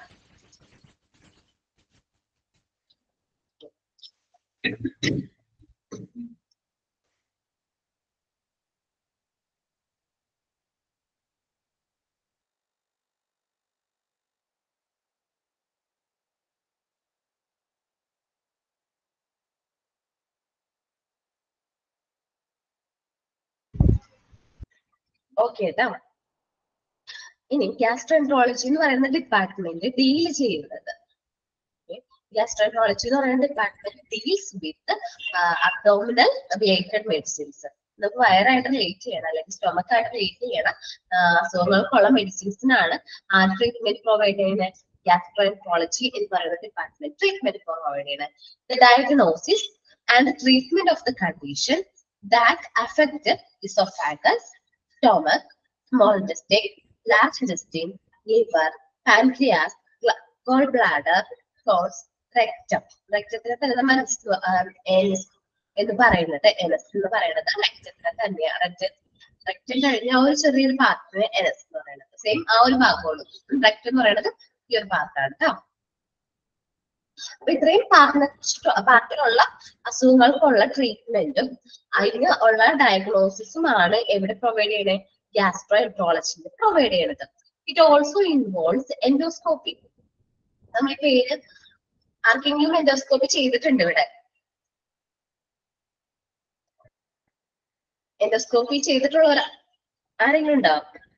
ഓക്കെ കേട്ടോ ഇനി ഗ്യാസ്ട്രോൻട്രോളജി എന്ന് പറയുന്ന ഡിപ്പാർട്ട്മെന്റ് ഡീൽ ചെയ്യുന്നത് ഗ്യാസ്ട്രോൻട്രോളജി എന്ന് പറയുന്ന department deals with abdominal related medicines നമുക്ക് വയറായിട്ട് റിലേറ്റ് ചെയ്യണം അല്ലെങ്കിൽ സ്റ്റൊമക്ക് ആയിട്ട് റിലേറ്റ് ചെയ്യണം ആ, അസുഖങ്ങൾക്കുള്ള മെഡിസിൻസിനാണ് ആ ട്രീറ്റ്മെന്റ് പ്രൊവൈഡ് ചെയ്യുന്നത് ഗ്യാസ്ട്രോൻട്രോളജി എന്ന് പറയുന്ന ഡിപ്പാർട്ട്മെന്റ് ട്രീറ്റ്മെന്റ് പ്രൊവൈഡ് ചെയ്യുന്നത് the diagnosis and treatment of the condition that affect oesophagus stomach, small intestine, large intestine, liver, pancreas, gla- gallbladder, clots, rectum. റെക്ടത്തിനെ തന്നെ നമ്മൾ എനസ് എന്ന് പറയുന്നത് എനസ് എന്ന് പറയുന്നത് റെക്ടത്തിനെ തന്നെയാണ് റെക്ടം റെക്ടം കഴിഞ്ഞ ആ ഒരു ചെറിയൊരു പാർട്ടിന് എനസ് എന്ന് പറയുന്നത് സെയിം ആ ഒരു ഭാഗമുള്ളൂ റെക്ടം എന്ന് പറയുന്നത് ഈ ഒരു പാർട്ടാണ് കേട്ടോ അപ്പൊ ഇത്രയും പാർട്ടിനെ പാർട്ടിലുള്ള അസുഖങ്ങൾക്കുള്ള ട്രീറ്റ്മെന്റും അതിന് ഉള്ള ഡയഗ്നോസിസും ആണ് എവിടെ പ്രൊവൈഡ് ചെയ്യണേ ഗ്യാസ്ട്രോ എൻട്രോളജിയിൽ പ്രൊവൈഡ് ചെയ്യണത് ഇറ്റ് ഓൾസോ ഇൻവോൾവ്സ് എൻഡോസ്കോപ്പി നമ്മൾ ഈ പേര് ആർക്കെങ്കിലും എൻഡോസ്കോപ്പി ചെയ്തിട്ടുണ്ട് ഇവിടെ എൻഡോസ്കോപ്പി ചെയ്തിട്ടുള്ളവർ ആരെങ്കിലും ഉണ്ടോ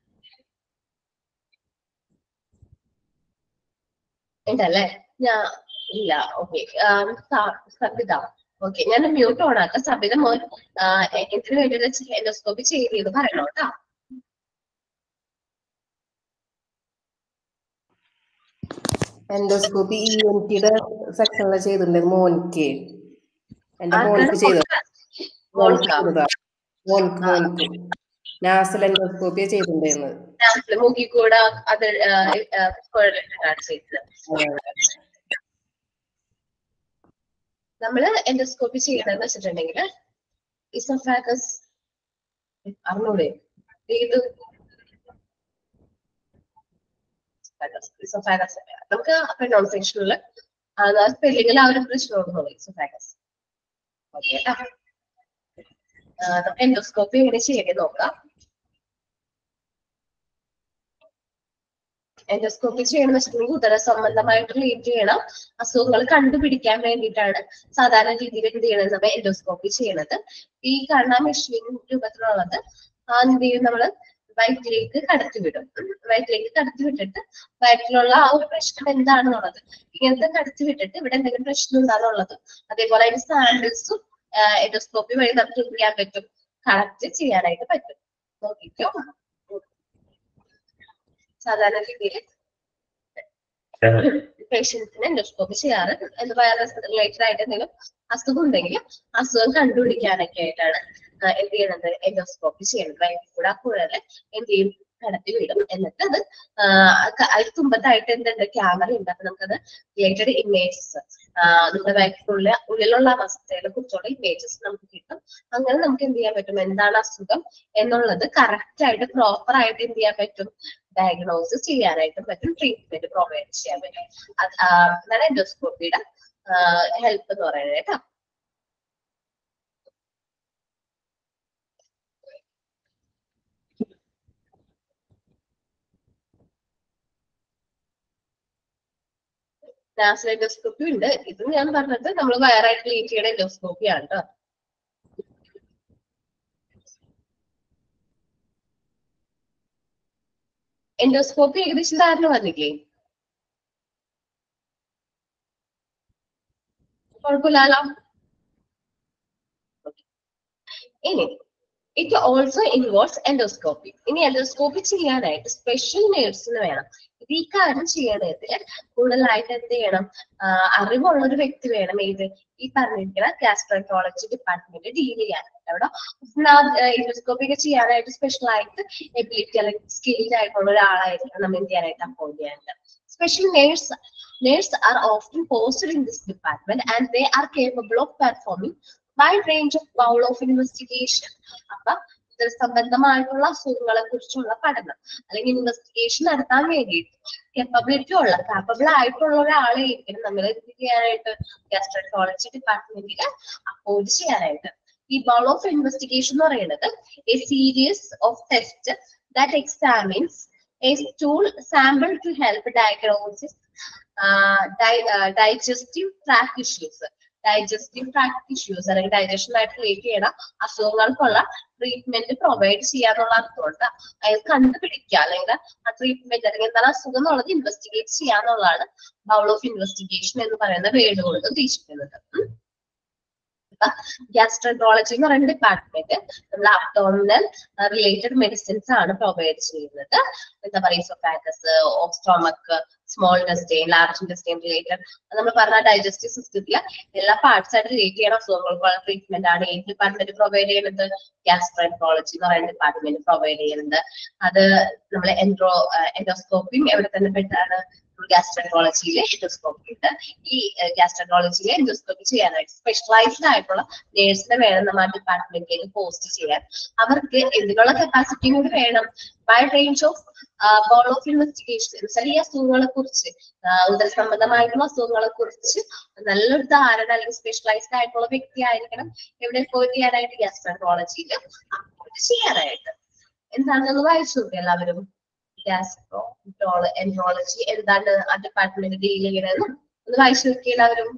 ഉണ്ടല്ലേ ഞാൻ ഇല്ല ഓക്കെ സബിത ഓക്കെ ഞാൻ മ്യൂട്ട് ഓൺ ആക്കാം സബിത മോൻ ആ, എ- എന്തിനു വേണ്ടി എൻഡോസ്കോപ്പി ചെയ്ത് പറയണോ കേട്ടോ എൻഡോസ്കോപ്പി ഇ എൻ ടിയുടെ സെക്ഷനിൽ ചെയ്തിട്ടുണ്ട് മോനിക്ക് എന്റെ മോനിക്ക് ചെയ്തു മോനിക്ക് ചെയ്തതാ മോനിക്ക് മോനിക്ക് നാസൽ എൻഡോസ്കോപ്പി ചെയ്തിട്ടുണ്ടായിരുന്നത് മൂക്കി കൂടെ അത് ആ, ആ, കുഴലിട്ടിട്ടാണ് ചെയ്തത് നമ്മള് എൻഡോസ്കോപ്പി ചെയ്യണമെന്ന് വെച്ചിട്ടുണ്ടെങ്കിൽ ഇസോഫാഗസ് അറിഞ്ഞൂടെ ഏത് ഇസോഫാഗസ് നമുക്ക് പ്രൊനൗൺസിയേഷനിൽ സ്പെല്ലിങ്ങിൽ ആ ഒരു പ്രശ്നമുള്ളൂ ഇസോഫാഗസ് ഓക്കെ കേട്ടോ നമുക്ക് എൻഡോസ്കോപ്പി എങ്ങനെ ചെയ്യണേ നോക്കാം എൻഡോസ്കോപ്പി ചെയ്യണമെന്ന് വെച്ചിട്ടുണ്ടെങ്കിൽ ഉദര സംബന്ധമായിട്ട് റിലേറ്റ് ചെയ്യണം അസുഖങ്ങൾ കണ്ടുപിടിക്കാൻ വേണ്ടിയിട്ടാണ് സാധാരണ രീതിയിൽ എന്ത് ചെയ്യണത് നമ്മൾ എൻഡോസ്കോപ്പി ചെയ്യണത് ഈ കാണുന്ന മെഷീൻ രൂപത്തിലുള്ളത് ആ എന്ത് ചെയ്യും നമ്മള് വയറ്റിലേക്ക് കടത്തിവിടും ഉം. വയറ്റിലേക്ക് കടത്തി വിട്ടിട്ട് വയറ്റിലുള്ള ആ ഒരു പ്രശ്നം എന്താണെന്നുള്ളത് ഇങ്ങനത്തെ കടത്തി വിട്ടിട്ട് ഇവിടെ എന്തെങ്കിലും പ്രശ്നം ഉണ്ടാകുന്നുള്ളത് അതേപോലെ അതിന്റെ സാമ്പിൾസും എൻഡോസ്കോപ്പി വഴി നമുക്ക് എന്ത് ചെയ്യാൻ പറ്റും കളക്ട് ചെയ്യാനായിട്ട് പറ്റും നോക്കിക്കോ സാധാരണ രീതിയിൽ പേഷ്യൻസിന് എൻഡോസ്കോപ്പി ചെയ്യാറ് എന്ത് വൈറസ് റിലേറ്റഡ് ആയിട്ട് എന്തെങ്കിലും അസുഖം ഉണ്ടെങ്കിൽ അസുഖം കണ്ടുപിടിക്കാനൊക്കെ ആയിട്ടാണ് ആ, എന്ത് ചെയ്യണത് എൻഡോസ്കോപ്പി ചെയ്യണത് വയറ്റിൽ കൂടെ ആ കുഴല് എന്ത് ചെയ്യും കടത്തി വിടും എന്നിട്ട് അത് ആ, ക- അതിന് തുമ്പത്തായിട്ട് എന്തുണ്ട് ക്യാമറ ഉണ്ട് അപ്പൊ നമുക്കത് റിലേറ്റഡ് ഇമേജസ് നമ്മുടെ വയറ്റിനുള്ളിൽ ഉള്ളിലുള്ള അവസ്ഥയെ കുറിച്ചുള്ള ഇമേജസ് നമുക്ക് കിട്ടും അങ്ങനെ നമുക്ക് എന്ത് ചെയ്യാൻ പറ്റും എന്താണ് അസുഖം എന്നുള്ളത് കറക്റ്റ് ആയിട്ട് പ്രോപ്പർ ആയിട്ട് എന്ത് ചെയ്യാൻ പറ്റും ഡയഗ്നോസിസ് ചെയ്യാനായിട്ട് പറ്റും ട്രീറ്റ്മെന്റ് പ്രൊവൈഡ് ചെയ്യാൻ പറ്റും അത് ആ, അതാണ് എൻഡോസ്കോപ്പിയുടെ ഹെൽപ്പ് എന്ന് പറയുന്നത് കേട്ടോ നാസൽ എൻഡോസ്കോപ്പി ഉണ്ട് ഇത് ഞാൻ പറഞ്ഞത് നമ്മൾ വയറായിട്ട് ലീറ്റ് ചെയ്യണ എൻഡോസ്കോപ്പി ആണ് കേട്ടോ എൻഡോസ്കോപ്പി ഏകദേശം ധാരണ വന്നില്ലേ കുഴപ്പമില്ലല്ലോ ഇനി ഇറ്റ് ഓൾസോ ഇൻവോൾവ്സ് എൻഡോസ്കോപ്പി ഇനി എൻഡോസ്കോപ്പി ചെയ്യാനായിട്ട് സ്പെഷ്യൽ നേഴ്സിന് വേണം ഇത് ഈ കാര്യം ചെയ്യണതിൽ കൂടുതലായിട്ട് എന്ത് ചെയ്യണം ആഹ് അറിവുള്ള ഒരു വ്യക്തി വേണം ഏത് ഈ പറഞ്ഞിരിക്കുന്ന ഗാസ്ട്രോൻട്രോളജി ഡിപ്പാർട്ട്മെന്റ് ഡീൽ ചെയ്യാനായിട്ട് അവിടെ ഇൻഡോസ്കോപ്പി ഒക്കെ ചെയ്യാനായിട്ട് സ്പെഷ്യൽ ആയിട്ട് എബിലിറ്റി അല്ലെങ്കിൽ സ്കിൽഡ് ആയിട്ടുള്ള ഒരാളായിരിക്കണം നമ്മൾ എന്ത് ചെയ്യാനായിട്ട് അപ്പോയിന്റ് ചെയ്യാനായിട്ട് special nurse nurse are often posted in this department and they are capable of performing wide range of bowel of investigation അപ്പൊ ഇത് സംബന്ധമായിട്ടുള്ള അസുഖങ്ങളെ കുറിച്ചുള്ള പഠനം അല്ലെങ്കിൽ ഇൻവെസ്റ്റിഗേഷൻ നടത്താൻ വേണ്ടിയിട്ട് കെപ്പബിലിറ്റി ഉള്ള കാപ്പബിൾ ആയിട്ടുള്ള ഒരാളായിരിക്കണം നമ്മൾ എന്ത് ചെയ്യാനായിട്ട് ഗാസ്ട്രോളജി ഡിപ്പാർട്ട്മെന്റിൽ അപ്പോയിന്റ് ചെയ്യാനായിട്ട് ഈ ബൗൾ ഓഫ് ഇൻവെസ്റ്റിഗേഷൻ എന്ന് പറയുന്നത് a series of test that examines a stool sample to help diagnosis digestive tract issues digestive tract issues അല്ലെങ്കിൽ ഡൈജഷനായിട്ട് റിലേറ്റ് ചെയ്യണ അസുഖങ്ങൾക്കുള്ള ട്രീറ്റ്മെന്റ് പ്രൊവൈഡ് ചെയ്യാന്നുള്ള അർത്ഥമുണ്ട് അയാൾ കണ്ടുപിടിക്കുക അല്ലെങ്കിൽ ആ ട്രീറ്റ്മെന്റ് അല്ലെങ്കിൽ എന്താണ് അസുഖം എന്നുള്ളത് ഇൻവെസ്റ്റിഗേറ്റ് ചെയ്യാന്നുള്ളതാണ് ബൗൾ ഓഫ് ഇൻവെസ്റ്റിഗേഷൻ എന്ന് പറയുന്ന വേർഡ് കൊണ്ട് ഉദ്ദേശിക്കുന്നത് ഗ്യാസ്ട്രോൻട്രോളജി എന്ന് പറയുന്ന ഡിപ്പാർട്ട്മെന്റ് നമ്മൾ അബ്ഡോമിനൽ റിലേറ്റഡ് മെഡിസിൻസ് ആണ് പ്രൊവൈഡ് ചെയ്യുന്നത് എന്താ പറയുക oesophagus stomach small intestine large intestine related നമ്മൾ പറഞ്ഞ ഡൈജസ്റ്റീവ് സിസ്റ്റത്തില് എല്ലാ പാർട്സ് ആയിട്ട് റിലേറ്റ് ചെയ്യണ അസുഖങ്ങൾക്കുള്ള ട്രീറ്റ്മെന്റ് ആണ് ഏത് ഡിപ്പാർട്ട്മെന്റ് പ്രൊവൈഡ് ചെയ്യുന്നത് ഗ്യാസ്ട്രോൻട്രോളജി എന്ന് പറയുന്ന ഡിപ്പാർട്ട്മെന്റ് പ്രൊവൈഡ് ചെയ്യുന്നത് അത് നമ്മൾ എൻഡ്രോ എൻഡോസ്കോപ്പിയും എവിടെ തന്നെ പെട്ടാണ് ഗ്യാസ്ട്രോളജിയിലെ എൻഡോസ്കോപ്പി ഉണ്ട് ഈ ഗ്യാസ്ട്രോളജിയിലെ എൻഡോസ്കോപ്പി ചെയ്യാനായിട്ട് സ്പെഷ്യലൈസ്ഡ് ആയിട്ടുള്ള നേഴ്സിനെ വേണം നമ്മൾ ആ ഡിപ്പാർട്ട്മെന്റിലേക്ക് പോസ്റ്റ് ചെയ്യാൻ അവർക്ക് എന്തിനുള്ള കപ്പാസിറ്റിയും കൂടി വേണം wide range of bowel of investigation എന്നുവെച്ചാൽ ഈ അസുഖങ്ങളെ കുറിച്ച് ഉദര സംബന്ധമായിട്ടുള്ള അസുഖങ്ങളെ കുറിച്ച് നല്ലൊരു ധാരണ അല്ലെങ്കിൽ സ്പെഷ്യലൈസ്ഡ് ആയിട്ടുള്ള വ്യക്തി ആയിരിക്കണം എവിടെ പോയി ചെയ്യാനായിട്ട് ഗ്യാസ്ട്രോളജിയിൽ അപ്പോയിന്റ് ചെയ്യാനായിട്ട് എന്താണെന്ന് വായിച്ചു നോക്കി എല്ലാവരും ഗ്യാസ്ട്രോ എൻട്രോളജി എന്താണ് ആ ഡിപ്പാർട്ട്മെന്റ് ഡീൽ ചെയ്യണമെന്ന് ഒന്ന് വായിച്ചു നോക്കി എല്ലാവരും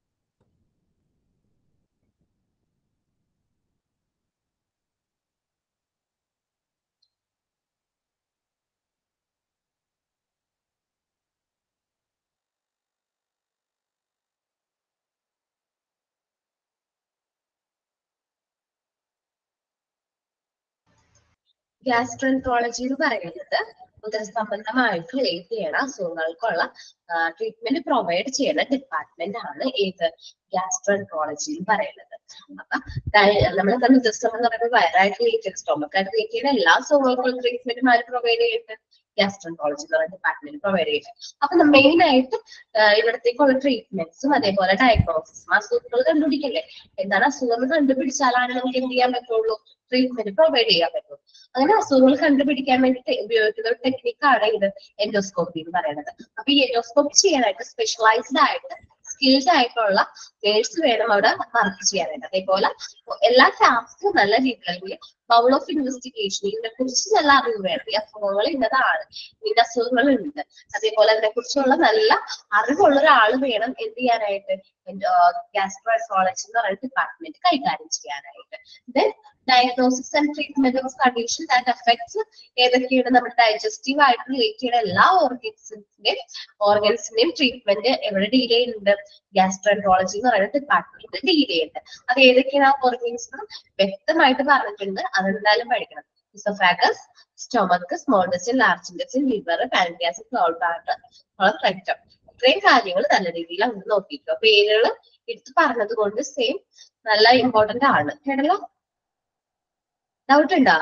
ഗ്യാസ്ട്രോൻട്രോളജി എന്ന് പറയുന്നത് ഉദര സംബന്ധമായിട്ട് റിലേറ്റ് ചെയ്യണ അസുഖങ്ങൾക്കുള്ള ട്രീറ്റ്മെന്റ് പ്രൊവൈഡ് ചെയ്യുന്ന ഡിപ്പാർട്ട്മെന്റ് ആണ് ഏത് ഗ്യാസ്ട്രോൻട്രോളജി എന്ന് പറയുന്നത് അപ്പൊ നമ്മൾ എന്താണ് ഉദരസം എന്ന് പറയുന്നത് വയറായിട്ട് റിലേറ്റഡ് സ്റ്റൊമക്കായിട്ട് റിലേറ്റ് ചെയ്യുന്ന എല്ലാ അസുഖങ്ങൾക്കും ട്രീറ്റ്മെന്റും ആര് പ്രൊവൈഡ് ചെയ്യുന്നത് ഗ്യാസ്ട്രോൻട്രോളജി എന്ന് പറയുന്ന ഡിപ്പാർട്ട്മെന്റ് പ്രൊവൈഡ് ചെയ്യുന്നത് അപ്പൊ മെയിൻ ആയിട്ട് ഇവിടത്തേക്കുള്ള ട്രീറ്റ്മെന്റ്സും അതേപോലെ ഡയഗ്നോസിസും അസുഖങ്ങൾ കണ്ടുപിടിക്കല്ലേ എന്താണ് അസുഖങ്ങൾ കണ്ടുപിടിച്ചാലാണ് നമുക്ക് എന്ത് ചെയ്യാൻ പറ്റുള്ളൂ ട്രീറ്റ്മെന്റ് പ്രൊവൈഡ് ചെയ്യാൻ പറ്റുള്ളൂ അങ്ങനെ അസുഖങ്ങൾ കണ്ടുപിടിക്കാൻ വേണ്ടിയിട്ട് ഉപയോഗിക്കുന്ന ഒരു ടെക്നിക്കാണ് ഇത് എൻഡോസ്കോപ്പി എന്ന് പറയുന്നത് അപ്പൊ ഈ എൻഡോസ്കോപ്പി ചെയ്യാനായിട്ട് സ്പെഷ്യലൈസ്ഡ് ആയിട്ട് സ്കിൽഡ് ആയിട്ടുള്ള നേഴ്സ് വേണം അവിടെ വർക്ക് ചെയ്യാനായിട്ട് അതേപോലെ എല്ലാ സ്റ്റാഫ്സും നല്ല രീതിയിൽ ബൗൾ ഓഫ് ഇൻവെസ്റ്റിഗേഷൻ ഇതിനെ കുറിച്ച് നല്ല അറിവ് വേണം ഈ അസുഖങ്ങൾ ഇന്നതാണ് ഇന്ന അസുഖങ്ങൾ ഉണ്ട് അതേപോലെ അതിനെ കുറിച്ചുള്ള നല്ല അറിവുള്ള ഒരാൾ വേണം എന്ത് ചെയ്യാനായിട്ട് ഗ്യാസ്ട്രോസോളജി എന്ന് പറയുന്ന ഡിപ്പാർട്ട്മെന്റ് കൈകാര്യം ചെയ്യാനായിട്ട് then diagnosis and treatment of condition that affects ഏതൊക്കെയാണ് നമ്മുടെ ഡൈജസ്റ്റീവ് ആയിട്ട് റിലേറ്റ് ചെയ്യുന്ന എല്ലാ ഓർഗൻസിന്റെയും ഓർഗൻസിന്റെയും ട്രീറ്റ്മെന്റ് എവിടെ ഡീൽ ചെയ്യുന്നുണ്ട് ഗ്യാസ്ട്രോൻട്രോളജി എന്ന് പറയുന്ന ഡിപ്പാർട്ട്മെന്റ് ഡീൽ ചെയ്യുന്നുണ്ട് അത് ഏതൊക്കെയാണ് ആ ഓർഗൻസ് വ്യക്തമായിട്ട് പറഞ്ഞിട്ടുണ്ട് അതെന്തായാലും പഠിക്കണം oesophagus stomach small intestine large intestine liver pancreas gallbladder rectum ഇത്രയും കാര്യങ്ങൾ നല്ല രീതിയിൽ അങ്ങ് നോക്കിക്കോ പേരുകൾ എടുത്ത് പറഞ്ഞത് കൊണ്ട് സെയിം നല്ല ഇമ്പോർട്ടന്റ് ആണ് കേട്ടല്ലോ ഡൗട്ട് ഉണ്ടോ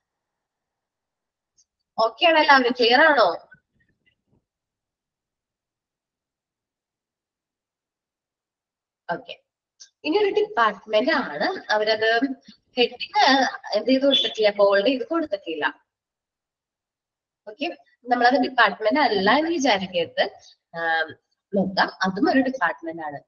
ഓക്കെ ആണല്ലോ അവര് ക്ലിയർ ആണോ ഓക്കെ ഇനി ഒരു ഡിപ്പാർട്ട്മെന്റ് ആണ് അവരത് ഹെഡിങ് എന്ത് ചെയ്ത് കൊടുത്തിട്ടില്ല ബോൾഡ് ചെയ്ത് കൊടുത്തിട്ടില്ല ഓക്കെ നമ്മളത് ഡിപ്പാർട്ട്മെന്റ് അല്ല എന്ന് വിചാരിക്കരുത് നോക്കാം അതും ഒരു ഡിപ്പാർട്ട്മെന്റ് ആണ്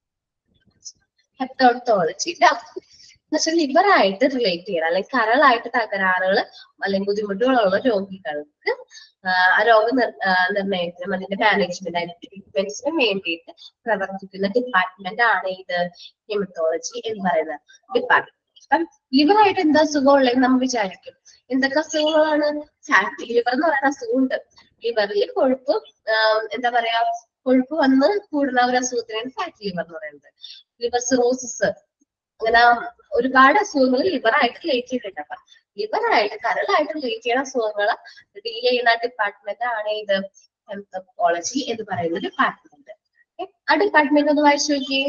ഹെപ്റ്റോളജി പക്ഷെ ലിവർ ആയിട്ട് റിലേറ്റ് ചെയ്യണം അല്ലെങ്കിൽ കരളായിട്ട് തകരാറുകൾ അല്ലെങ്കിൽ ബുദ്ധിമുട്ടുകളുള്ള രോഗികൾക്ക് ആ രോഗ നിർണയത്തിനും അതിന്റെ മാനേജ്മെന്റ് ആയിട്ട് ട്രീറ്റ്മെന്റ്സിനും വേണ്ടിയിട്ട് പ്രവർത്തിക്കുന്ന ഡിപ്പാർട്ട്മെന്റ് ആണ് ഇത് ഹെമറ്റോളജി എന്ന് പറയുന്ന ഡിപ്പാർട്ട്മെന്റ് അപ്പം ലിവർ ആയിട്ട് എന്താ അസുഖം ഉള്ളതെന്ന് നമ്മൾ വിചാരിക്കും എന്തൊക്കെ അസുഖങ്ങളാണ് ഫാറ്റി ലിവർ എന്ന് പറയുന്ന അസുഖമുണ്ട് ലിവറിൽ കൊഴുപ്പ് എന്താ പറയാ കൊഴുപ്പ് വന്ന് കൂടുന്ന ഒരു അസുഖത്തിനാണ് ഫാറ്റി ലിവർ എന്ന് പറയുന്നത് ലിവർ സിറോസിസ് അങ്ങനെ ഒരുപാട് അസുഖങ്ങൾ ലിവറായിട്ട് റിലേറ്റ് ചെയ്തിട്ടുണ്ട് അപ്പൊ ലിവറായിട്ട് കരളായിട്ട് റിലേറ്റ് ചെയ്യുന്ന അസുഖങ്ങൾ ഡീൽ ചെയ്യുന്ന ഡിപ്പാർട്ട്മെന്റ് ആണ് ഇത് ഹെമത്തോളജി എന്ന് പറയുന്ന ഡിപ്പാർട്ട്മെന്റ് ആ ഡിപ്പാർട്ട്മെന്റ് ഒന്ന് വായിച്ചു നോക്കിയേ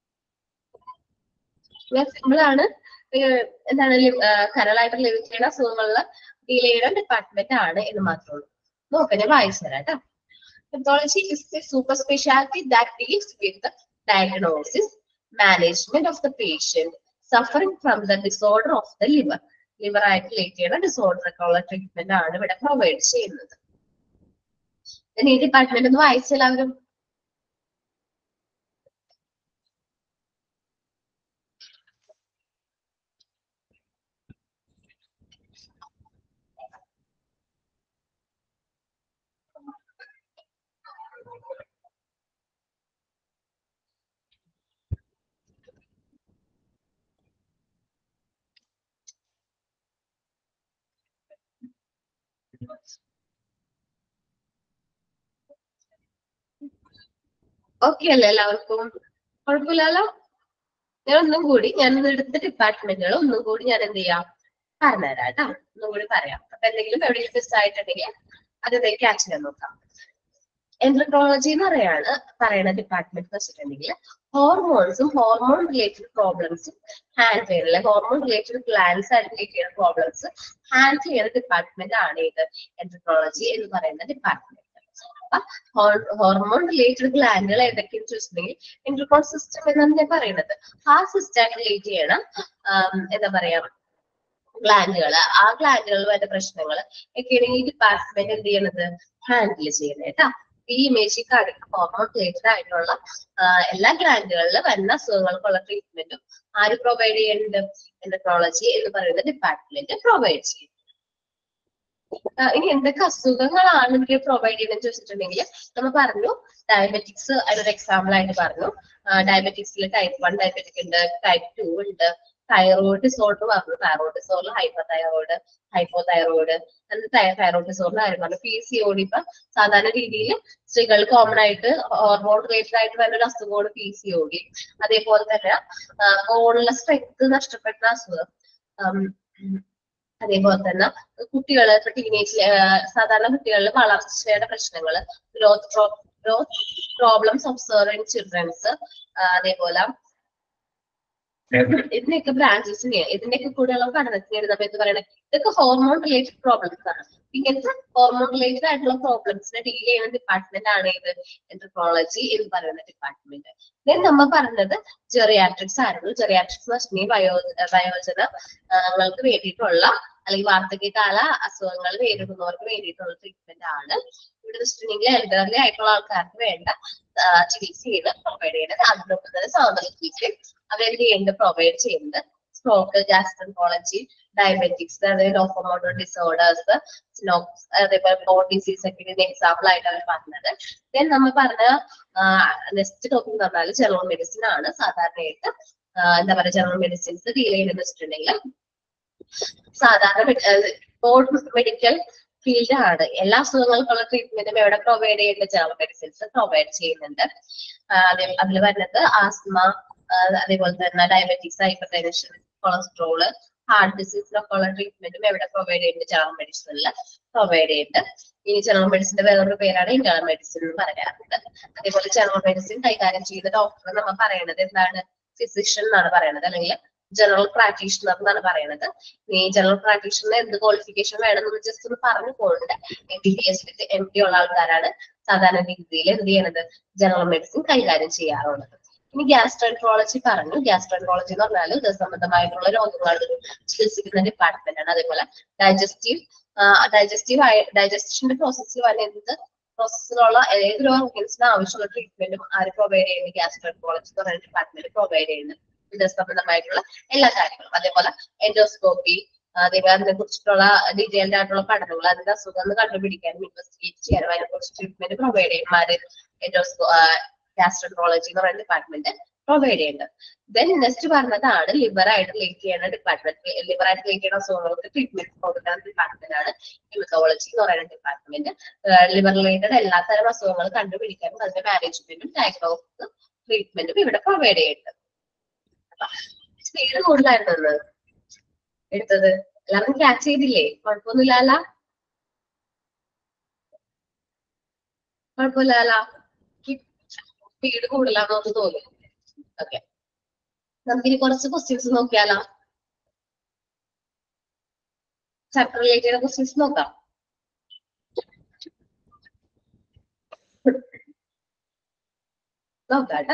സിമ്പിൾ ആണ് ഏഹ് എന്താണ് ലി- ആഹ് കരളായിട്ട് ലിവ് ചെയ്യുന്ന അസുഖങ്ങളിൽ ഡീൽ ചെയ്യുന്ന ഡിപ്പാർട്ട്മെന്റ് ആണ് എന്ന് മാത്രമേ ഉള്ളൂ നോക്കാം ഞാൻ വായിച്ചു തരാം കേട്ടോ haematology is the super speciality that deals with the diagnosis management of the patient suffering from the disorder of the liver liver ആയിട്ട് റിലേറ്റ് ചെയ്യുന്ന ഡിസോർഡർ ഒക്കെ ഉള്ള ട്രീറ്റ്മെന്റ് ആണ് ഇവിടെ പ്രൊവൈഡ് ചെയ്യുന്നത് then ഈ ഡിപ്പാർട്ട്മെന്റ് ഒന്ന് വായിച്ചെല്ലാവരും ഓക്കെ അല്ലേ എല്ലാവർക്കും കുഴപ്പമില്ലല്ലോ ഞാൻ ഒന്നും കൂടി ഞാൻ ഇന്ന് എടുത്ത ഡിപ്പാർട്ട്മെന്റുകൾ ഒന്നും കൂടി ഞാൻ എന്ത് ചെയ്യാം പറഞ്ഞുതരാം കേട്ടോ ഒന്നും കൂടി പറയാം അപ്പൊ എന്തെങ്കിലും എവിടെയെങ്കിലും മിസ് ആയിട്ടുണ്ടെങ്കിൽ അത് ക്യാച്ച് ചെയ്യാൻ നോക്കാം എൻട്രോളജി എന്ന് പറയാണ് പറയുന്ന ഡിപ്പാർട്ട്മെന്റ് എന്ന് വെച്ചിട്ടുണ്ടെങ്കിൽ ഹോർമോൺസും ഹോർമോൺ റിലേറ്റഡ് പ്രോബ്ലംസും ഹാൻഡിൽ ചെയ്യുന്നില്ല ഹോർമോൺ റിലേറ്റഡ് ഗ്ലാൻസ് ആയിട്ട് റിലേറ്റ് ചെയ്യുന്ന പ്രോബ്ലംസ് ഹാൻഡിൽ ചെയ്യുന്ന ഡിപ്പാർട്ട്മെന്റ് ആണ് ഇത് എൻട്രോളജി എന്ന് പറയുന്ന ഡിപ്പാർട്ട്മെന്റ് ഹോർമോൺ റിലേറ്റഡ് ഗ്ലാൻഡുകൾ ഏതൊക്കെയെന്ന് ചോദിച്ചിട്ടുണ്ടെങ്കിൽ എൻട്രോൺ സിസ്റ്റം എന്നാണ് ഞാൻ പറയുന്നത് ആ സിസ്റ്റം റിലേറ്റ് ചെയ്യണം ആം, എന്താ പറയാ ഗ്ലാൻഡുകൾ ആ ഗ്ലാൻഡുകൾ വരുന്ന പ്രശ്നങ്ങൾ ഒക്കെയാണ് ഈ ഡിപ്പാർട്ട്മെന്റ് എന്ത് ചെയ്യണത് ഹാൻഡിൽ ചെയ്യുന്നത് കേട്ടോ ഈ ഇമേജിൽ കാണിക്കുന്ന ഹോർമോൺ റിലേറ്റഡ് ആയിട്ടുള്ള ആ, എല്ലാ ഗ്ലാൻഡുകളിലും വരുന്ന അസുഖങ്ങൾക്കുള്ള ട്രീറ്റ്മെന്റും ആര് പ്രൊവൈഡ് ചെയ്യുന്നുണ്ട് എൻഡക്രോളജി എന്ന് പറയുന്ന ഡിപ്പാർട്ട്മെന്റ് പ്രൊവൈഡ് ചെയ്യും ആ, ഇനി എന്തൊക്കെ അസുഖങ്ങളാണ് എനിക്ക് പ്രൊവൈഡ് ചെയ്യുന്നത് ചോദിച്ചിട്ടുണ്ടെങ്കിൽ നമ്മൾ പറഞ്ഞു ഡയബറ്റിക്സ് അതിനൊരു എക്സാമ്പിൾ ആയിട്ട് പറഞ്ഞു ഡയബറ്റിക്സിൽ ടൈപ്പ് വൺ ഡയബറ്റിക് ഉണ്ട് ടൈപ്പ് ടു ഉണ്ട് തൈറോയിഡ് ഡിസോർഡർ പറഞ്ഞു thyroid disorder hyperthyroid hypothyroid thyroid disorder കാര്യം പറഞ്ഞു പി സി ഒ ഡി ഇപ്പൊ സാധാരണ രീതിയിൽ സ്ത്രീകൾ കോമൺ ആയിട്ട് ഹോർമോൺ റിലേറ്റഡ് ആയിട്ട് വരുന്ന ഒരു അസുഖമാണ് പി സി ഒ ഡി അതേപോലെ തന്നെ ബോണിലെ സ്ട്രെങ്ത് നഷ്ടപ്പെടുന്ന അസുഖം ഉം, അതേപോലെ തന്നെ കുട്ടികള് ഇപ്പൊ ടീനേജ് സാധാരണ കുട്ടികളിൽ വളർച്ചയുടെ പ്രശ്നങ്ങൾ growth growth problems observe in childrens അതേപോലെ ഇതിന്റെയൊക്കെ ബ്രാഞ്ചസിനെ ഇതിന്റെയൊക്കെ കൂടെയുള്ള പഠനത്തിന് സമയത്ത് പറയണത് ഇതൊക്കെ ഹോർമോൺ റിലേറ്റഡ് പ്രോബ്ലംസ് ആണ് ഇങ്ങനത്തെ ഹോർമോൺ റിലേറ്റഡ് ആയിട്ടുള്ള പ്രോബ്ലംസിനെ ഡീൽ ചെയ്യുന്ന ഡിപ്പാർട്ട്മെന്റ് ആണ് ഇത് എൻട്രോളജി എന്ന് പറയുന്ന ഡിപ്പാർട്ട്മെന്റ് ദെൻ നമ്മൾ പറഞ്ഞത് ജെറിയാട്രിക്സ് ആയിരുന്നു ജെറിയാട്രിക്സ് എന്ന് വെച്ചിട്ടുണ്ടെങ്കിൽ വയോ വയോജനങ്ങൾക്ക് വേണ്ടിയിട്ടുള്ള അല്ലെങ്കിൽ വാർദ്ധക്യകാല അസുഖങ്ങൾ നേരിടുന്നവർക്ക് വേണ്ടിയിട്ടുള്ള ട്രീറ്റ്മെന്റ് ആണ് ഇവിടെ വെച്ചിട്ടുണ്ടെങ്കിൽ എൽഡർലി ആയിട്ടുള്ള ആൾക്കാർക്ക് വേണ്ട ആ, ചികിത്സയാണ് പ്രൊവൈഡ് ചെയ്യുന്നത് അതിനൊപ്പം തന്നെ സാമൂഹിക അവരെന്ത് ചെയ്യുന്നുണ്ട് പ്രൊവൈഡ് ചെയ്യുന്നത് സ്ട്രോക്ക് ഗ്യാസ്ട്രോളജി ഡയബറ്റിക്സ് അതായത് ലോക്കോമോട്ടോർ ഡിസോർഡേഴ്സ് അതേപോലെ ബോൺ ഡിസീസ് ഒക്കെ ഇതിന്റെ എക്സാമ്പിൾ ആയിട്ട് അവർ പറഞ്ഞത് ദെൻ നമ്മൾ പറഞ്ഞ നെക്സ്റ്റ് ടോപ്പിക് എന്ന് പറഞ്ഞാൽ ജനറൽ മെഡിസിൻ ആണ് സാധാരണയായിട്ട് ആ, എന്താ പറയുക ജനറൽ മെഡിസിൻസ് ഡീൽ ചെയ്യുന്നത് വെച്ചിട്ടുണ്ടെങ്കിൽ സാധാരണ ബോർഡ് മെഡിക്കൽ ഫീൽഡ് ആണ് എല്ലാ അസുഖങ്ങൾക്കുള്ള ട്രീറ്റ്മെന്റും എവിടെ പ്രൊവൈഡ് ചെയ്യുന്ന ജനറൽ മെഡിസിൻസ് പ്രൊവൈഡ് ചെയ്യുന്നുണ്ട് അതിൽ വരുന്നത് ആസ്മ അതേപോലെ തന്നെ diabetics hypertension cholesterol heart ഡിസീസിനൊക്കെ ഉള്ള ട്രീറ്റ്മെന്റും എവിടെ പ്രൊവൈഡ് ചെയ്യുന്നുണ്ട് ജനറൽ മെഡിസിനിൽ പ്രൊവൈഡ് ചെയ്യുന്നുണ്ട് ഇനി ജനറൽ മെഡിസിന്റെ വേറൊരു പേരാണ് ഇന്റേണൽ മെഡിസിൻ എന്ന് പറയാറുണ്ട് അതേപോലെ ജനറൽ മെഡിസിൻ കൈകാര്യം ചെയ്യുന്ന ഡോക്ടർ നമ്മൾ പറയുന്നത് എന്താണ് ഫിസിഷ്യൻ എന്നാണ് പറയുന്നത് അല്ലെങ്കിൽ ജനറൽ പ്രാക്ടീഷണർ എന്നാണ് പറയുന്നത് ഈ ജനറൽ പ്രാക്ടീഷണർ എന്ത് ക്വാളിഫിക്കേഷൻ വേണമെന്ന് ജസ്റ്റ് ഒന്ന് പറഞ്ഞു പോകുന്നുണ്ട് M B B S M D ഉള്ള ആൾക്കാരാണ് സാധാരണ രീതിയിൽ എന്ത് ചെയ്യണത് ജനറൽ മെഡിസിൻ കൈകാര്യം ചെയ്യാറുള്ളത് ഇനി ഗ്യാസ്ട്രോൻട്രോളജി പറഞ്ഞു ഗ്യാസ്ട്രോൻട്രോളജി എന്ന് പറഞ്ഞാൽ ഉദരസംബന്ധമായിട്ടുള്ള രോഗങ്ങൾ ചികിത്സിക്കുന്ന ഡിപ്പാർട്ട്മെന്റ് ആണ് അതേപോലെ ഡൈജസ്റ്റീവ് ഡൈജസ്റ്റീവ് ആയ ഡൈജസ്റ്റീവിന്റെ പ്രോസസ്സിൽ വരുന്ന എന്ത് പ്രോസസ്സിലുള്ള ഏത് രോഗത്തിന് ആവശ്യമുള്ള ട്രീറ്റ്മെന്റും ആര് പ്രൊവൈഡ് ചെയ്യുന്നത് ഗ്യാസ്ട്രോൻട്രോളജി എന്ന് പറയുന്ന ഡിപ്പാർട്ട്മെന്റ് പ്രൊവൈഡ് ചെയ്യുന്നത് ഉദരസംബന്ധമായിട്ടുള്ള എല്ലാ കാര്യങ്ങളും അതേപോലെ എൻഡോസ്കോപ്പി അതേപോലെ അതിനെ കുറിച്ചിട്ടുള്ള ഡീറ്റെയിൽഡ് ആയിട്ടുള്ള പഠനങ്ങൾ അതിന്റെ അസുഖം ഒന്ന് കണ്ടുപിടിക്കാനും ഇൻവെസ്റ്റിഗേറ്റ് ചെയ്യാനും അതിനെ കുറിച്ച് ട്രീറ്റ്മെന്റ് പ്രൊവൈഡ് ചെയ്യും ആര് എൻഡോസ്കോ ഗ്യാസ്ട്രോൻട്രോളജി എന്ന് പറയുന്ന ഡിപ്പാർട്ട്മെന്റ് പ്രൊവൈഡ് ചെയ്യുന്നത് ദെൻ നെക്സ്റ്റ് പറഞ്ഞതാണ് ലിവർ ആയിട്ട് റിലേറ്റ് ചെയ്യുന്ന ഡിപ്പാർട്ട്മെന്റ് ലിവർ ആയിട്ട് റിലേറ്റ് ചെയ്യുന്ന അസുഖങ്ങൾക്ക് ട്രീറ്റ്മെന്റ് കൊടുക്കുന്ന ഡിപ്പാർട്ട്മെന്റ് ആണ് ഹ്യൂമറ്റോളജി എന്ന് പറയുന്ന ഡിപ്പാർട്ട്മെന്റ് ലിവർ റിലേറ്റഡ് എല്ലാ തരം അസുഖങ്ങളും കണ്ടുപിടിക്കാനും അതിന്റെ മാനേജ്മെന്റും ഡയഗ്നോസിസും ട്രീറ്റ്മെന്റും ഇവിടെ പ്രൊവൈഡ് ചെയ്യുന്നുണ്ട് സ്പീഡ് കൂടുതലായിരുന്നു ഇന്ന് എടുത്തത് എല്ലാവരും ക്യാച്ച് ചെയ്തില്ലേ കുഴപ്പമൊന്നുമില്ലല്ല കുഴപ്പമില്ലല്ലോ സ്പീഡ് കൂടുതലാണെന്ന് തോന്നി ഓക്കെ നമുക്കിനി കുറച്ച് ക്വസ്റ്റ്യൻസ് നോക്കിയാലോ ചാപ്റ്റർ റിലേറ്റഡ് ക്വസ്റ്റ്യൻസ് നോക്കാം നോക്കാം കേട്ടോ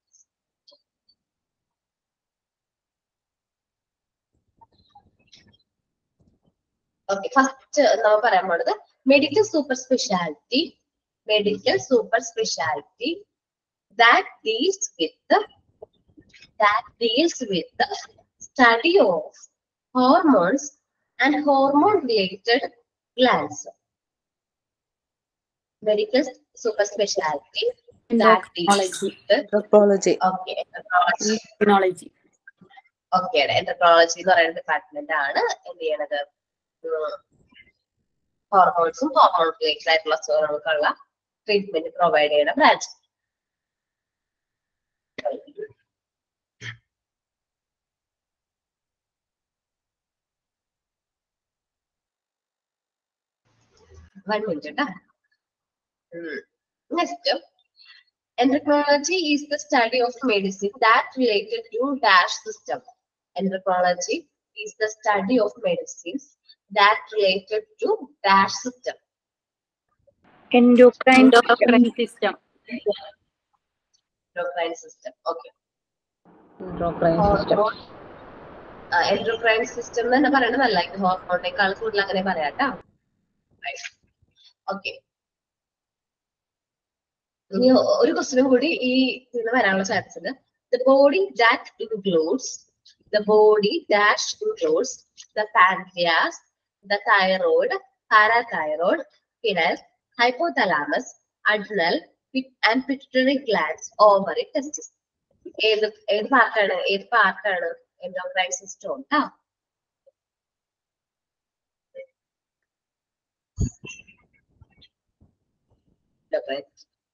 ഓക്കെ ഫസ്റ്റ് നമ്മൾ പറയാൻ പോണത് medical super speciality medical super speciality that deals with the that deals with the study of hormones and hormone related glands. Medical super specialty that deals with the Anthropology. okay endocrinology. Technology. Okay endocrinology എന്ന് പറയുന്ന ഡിപ്പാർട്ട്മെന്റ് ആണ് എന്ത് ചെയ്യണത് ഹോർമോൺസും ഹോർമോൺ റിലേറ്റഡ് ആയിട്ടുള്ള അസുഖങ്ങൾക്കുള്ള ട്രീറ്റ്മെന്റ് പ്രൊവൈഡ് ചെയ്യുന്ന ബ്രാഞ്ച് വൺ മിനിറ്റ് കേട്ടോ next endocrinology is the study of medicine that related to dash system endocrinology is the study of medicines that related to dash system Endocrine. endocrine system. endocrine system okay Endocrine system. Endocrine system എന്ന് തന്നെ പറയണതല്ല ഇത് ഹോർമോണിനേക്കാൾ കൂടുതൽ അങ്ങനെ പറയാട്ടോ ഓക്കെ ഇനി ഒരു ക്വസ്റ്റിനും കൂടി ഈ ഇതിന് വരാനുള്ള ചാൻസ് ഉണ്ട് the body that includes the body dash includes the pancreas the thyroid parathyroid pineal hypothalamus adrenal and pituitary glands ovary testis ഏത് ഏത് പാർട്ടാണ് ഏത് പാർട്ടാണ് endocrine system ട്ടാ Endocrine.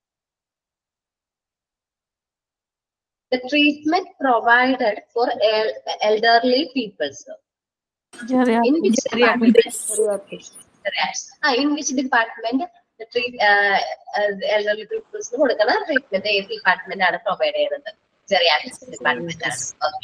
The treatment provided for el- elderly people, sir. In which department? Ah, in which department the treat uh, uh, the elderly peoples കൊടുക്കുന്ന ട്രീറ്റ്മെന്റ് ഏത് ഡിപ്പാർട്ട്മെന്റ് ആണ് പ്രൊവൈഡ് ചെയ്യുന്നത് ജെറിയാട്രിക്സ് ഡിപ്പാർട്ട്മെന്റ് ആണ് ഓക്കെ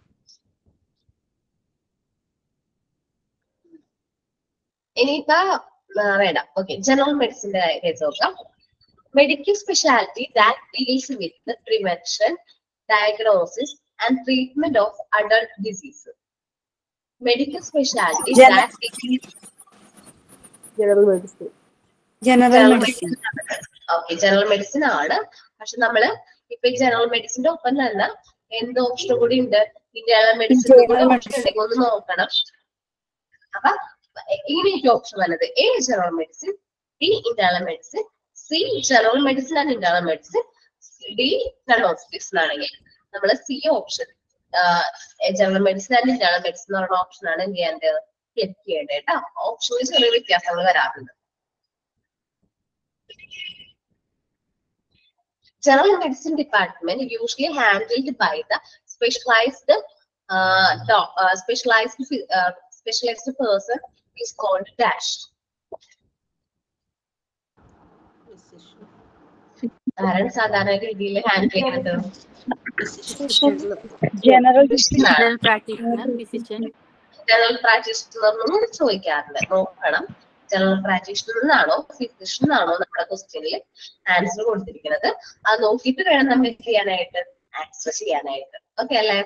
ഇനിയിപ്പോ ആ, വേണ്ട ഓക്കെ ജനറൽ മെഡിസിന്റെ കേസ് നോക്കാം medical speciality that deals with prevention diagnosis and treatment of adult disease medical speciality Gen- that General medicine. General medicine. Okay general medicine ആണ് പക്ഷെ നമ്മള് ഇപ്പൊ ഈ ജനറൽ മെഡിസിന്റെ ഒപ്പം തന്നെ എന്ത് ഓപ്ഷൻ കൂടി ഉണ്ട് ഇന്റേണൽ മെഡിസിൻ General ഓപ്ഷൻ ഉണ്ടെങ്കിൽ ഒന്ന് നോക്കണം അപ്പൊ ഇങ്ങനെയൊക്കെ ഓപ്ഷൻ വന്നത് A general medicine B internal medicine C general medicine and internal medicine D hospitals എന്നാണെങ്കിൽ നമ്മൾ C option general medicine and internal medicine എന്ന് പറയുന്ന ഓപ്ഷൻ ആണ് എന്ത് ചെയ്യേണ്ടത് ക്ലിക്ക് ചെയ്യേണ്ടത് കേട്ടോ ഓപ്ഷനിൽ ചെറിയ വ്യത്യാസങ്ങൾ വരാറുണ്ട് general medicine department usually handled by the specialized uh, doc, uh, specialized phy- uh, specialized person is called dash ആരാണ് സാധാരണ രീതിയിൽ ഹാൻഡിൽ ചെയ്യുന്നത് General General practitioner, physician. General practitioner ചോദിക്കാറുണ്ട് നോക്കണം ജനറൽ പ്രാക്ടീഷണർ എന്നാണോ ഫിസിഷ്യൻ എന്നാണോ നമ്മുടെ ക്വസ്റ്റ്യനിൽ ആൻസർ കൊടുത്തിരിക്കുന്നത് അത് നോക്കിയിട്ട് വേണം നമ്മൾ എന്ത് ചെയ്യാനായിട്ട് ആൻസർ ചെയ്യാനായിട്ട് ഓക്കെ അല്ലേ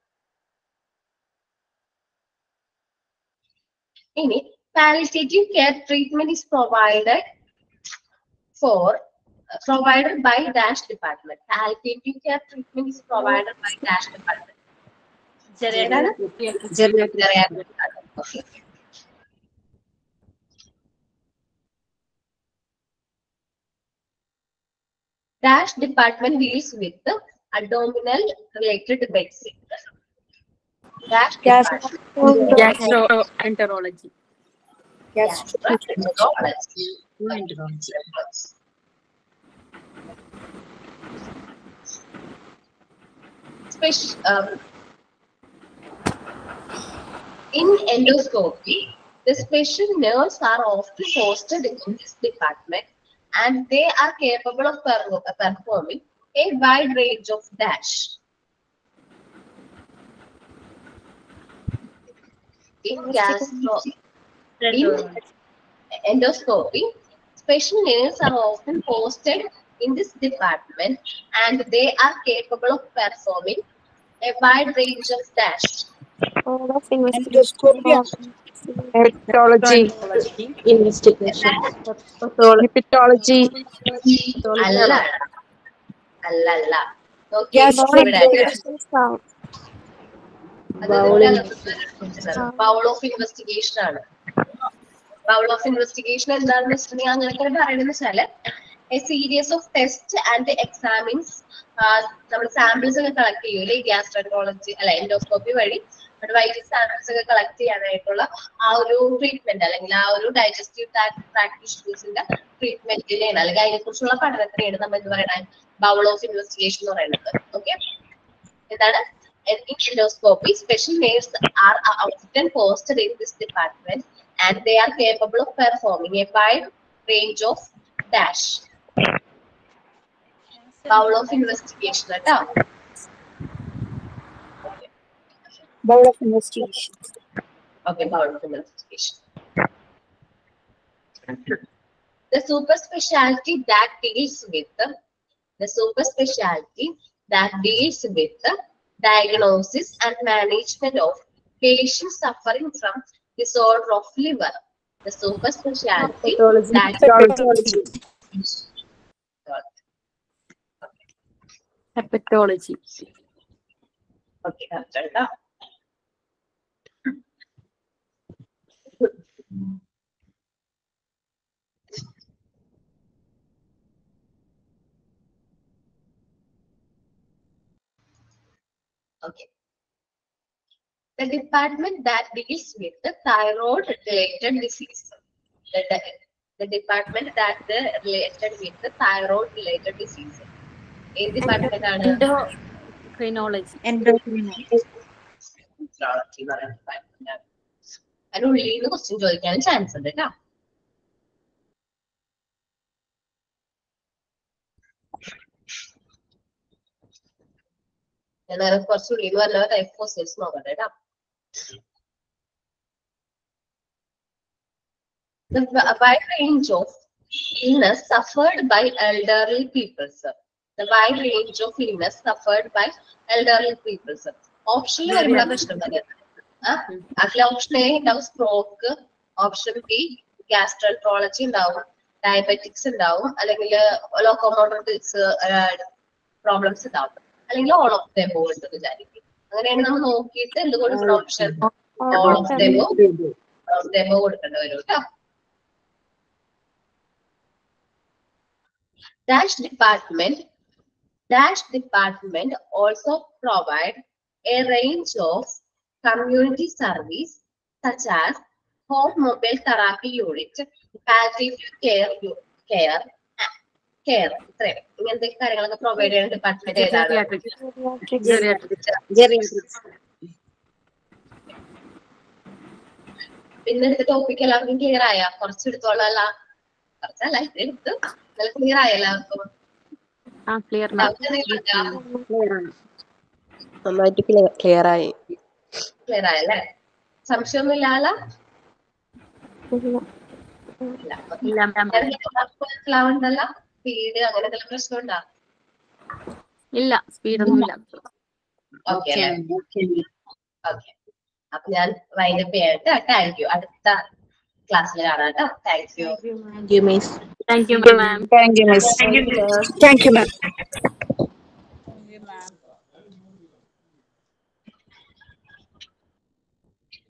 ഇനി palliative care treatment is provided for provided by dash department palliative care treatment is provided by dash department ചെറിയതാണ് Geriatric. Okay. Dash department deals with the abdominal related medicine. Dash Gas- department. Gastroenterology. Gastroenterology. Spec- um, in endoscopy, the special nerves are often posted in this department and they are capable of per- performing a wide range of dash. In gastro, in endoscopy, special nails are often posted in this department and they are capable of performing a wide range of dash. Hepatology. Investigation. Hepatology. അല്ല അല്ല അല്ല നോക്കി ബൗൾ ഓഫ് ഇൻവെസ്റ്റിഗേഷൻ ആണ് ബൗൾ ഓഫ് ഇൻവെസ്റ്റിഗേഷൻ എന്താണെന്ന് വെച്ചിട്ടുണ്ടെങ്കിൽ അങ്ങനെയൊക്കെ പറയുന്നത് വെച്ചാല് a series of test and examines നമ്മൾ സാമ്പിൾസ് ഒക്കെ കളക്ട് ചെയ്യൂലേ ഗ്യാസ്ട്രോളജി അല്ല എൻഡോസ്കോപ്പി വഴി വൈറ്റ് സാമ്പിൾസ് ഒക്കെ കളക്ട് ചെയ്യാനായിട്ടുള്ള ആ ഒരു ട്രീറ്റ്മെന്റ് അല്ലെങ്കിൽ ആ ഒരു ഡൈജസ്റ്റീവ് ട്രാക്ട് ഇഷ്യൂസിന്റെ ട്രീറ്റ്മെന്റിനെയാണ് അല്ലെങ്കിൽ അതിനെ കുറിച്ചുള്ള പഠനത്തിനെയാണ് നമ്മൾ എന്ത് പറയുന്നത് ബൗൾ ഓഫ് ഇൻവെസ്റ്റിഗേഷൻ എന്ന് പറയുന്നത് ഓക്കെ എന്താണ് in endoscopy, special names are often posted in this department and they are capable of performing a wide range of dash. Bowl of investigation കേട്ടോ Board of Investigation. Okay, bowl of investigation. The super specialty that deals with the, the super specialty that deals with the diagnosis and management of patients suffering from disorder of liver. The super specialty that Hepatology. Okay, that's right. now. Okay. The department that deals with the thyroid related disease. The, the, the department that the related with the thyroid related disease. ഏത് ഡിപ്പാർട്ട്മെന്റ് ആണ് Endocrinology. അതിനുള്ളിൽ നിന്ന് ക്വസ്റ്റ്യൻ ചോദിക്കാനും ചാൻസ് ഉണ്ട് കേട്ടോ ഞാൻ നേരെ കുറച്ചുള്ളിൽ നിന്ന് വല്ല ടൈപ്പ് ക്വസ്റ്റ്യൻസ് നോക്കട്ടെ കേട്ടോ The wi- wide range of illness suffered by elderly people, sir. The wide range of illness suffered by elderly people, sir. ഓപ്ഷനിൽ വരുമ്പോഴാ പ്രശ്നം വരുന്നത് അതിൽ ഓപ്ഷൻ എ ഉണ്ടാവും സ്ട്രോക്ക് ഓപ്ഷൻ ബി ഗ്യാസ്ട്രോൾട്രോളജി ഉണ്ടാവും ഡയബറ്റിക്സ് ഉണ്ടാവും അല്ലെങ്കിൽ ലോക്കോമോട്ടർ പ്രോബ്ലംസ് ഉണ്ടാവും അല്ലെങ്കിൽ ഓൾ ഓഫ് ദെബോ ഉണ്ട് വിചാരിക്കും അങ്ങനെയാണ് നമ്മൾ നോക്കിയിട്ട് എന്ത് കൊടുക്കണം option all of the above of the above കൊടുക്കേണ്ടി വരും കേട്ടോ Dash department, Dash department also provide a range of community service such as home mobile therapy unit, palliative care, u- care, care, ഇത്രയും ഇങ്ങനത്തെ കാര്യങ്ങളൊക്കെ പ്രൊവൈഡ് ചെയ്യുന്ന ഡിപ്പാർട്ട്മെന്റ് ഏതാണ് Geriatrics. Geriatrics. പിന്നെ എടുത്ത ടോപ്പിക് എല്ലാവർക്കും ക്ലിയർ ആയ കുറച്ചെടുത്തോളല്ല കുറച്ചല്ല ഇത് എടുത്ത് നല്ല ക്ലിയർ ആയ എല്ലാവർക്കും ആ ക്ലിയർ Doubt എന്തെങ്കിലും ഉണ്ടോ? നന്നായിട്ട് ക്ലിയർ ആയി ക്ലിയർ ആയല്ലേ സംശയമൊന്നും ഇല്ലാല ഇല്ല ഇല്ല മാം മനസ്സിലാവുന്നല്ല സ്പീഡ് അങ്ങനെ എന്തെങ്കിലും പ്രശ്നമുണ്ടോ ഇല്ല സ്പീഡൊന്നും ഇല്ല ഓക്കെ ഓക്കെ അപ്പൊ ഞാൻ വൈൻഡപ്പ് ചെയ്യാനായിട്ട് താങ്ക് യു അടുത്ത ക്ലാസ്സിൽ കാണാം കേട്ടോ thank you thank you miss thank you ma'am thank you miss thank you ma'am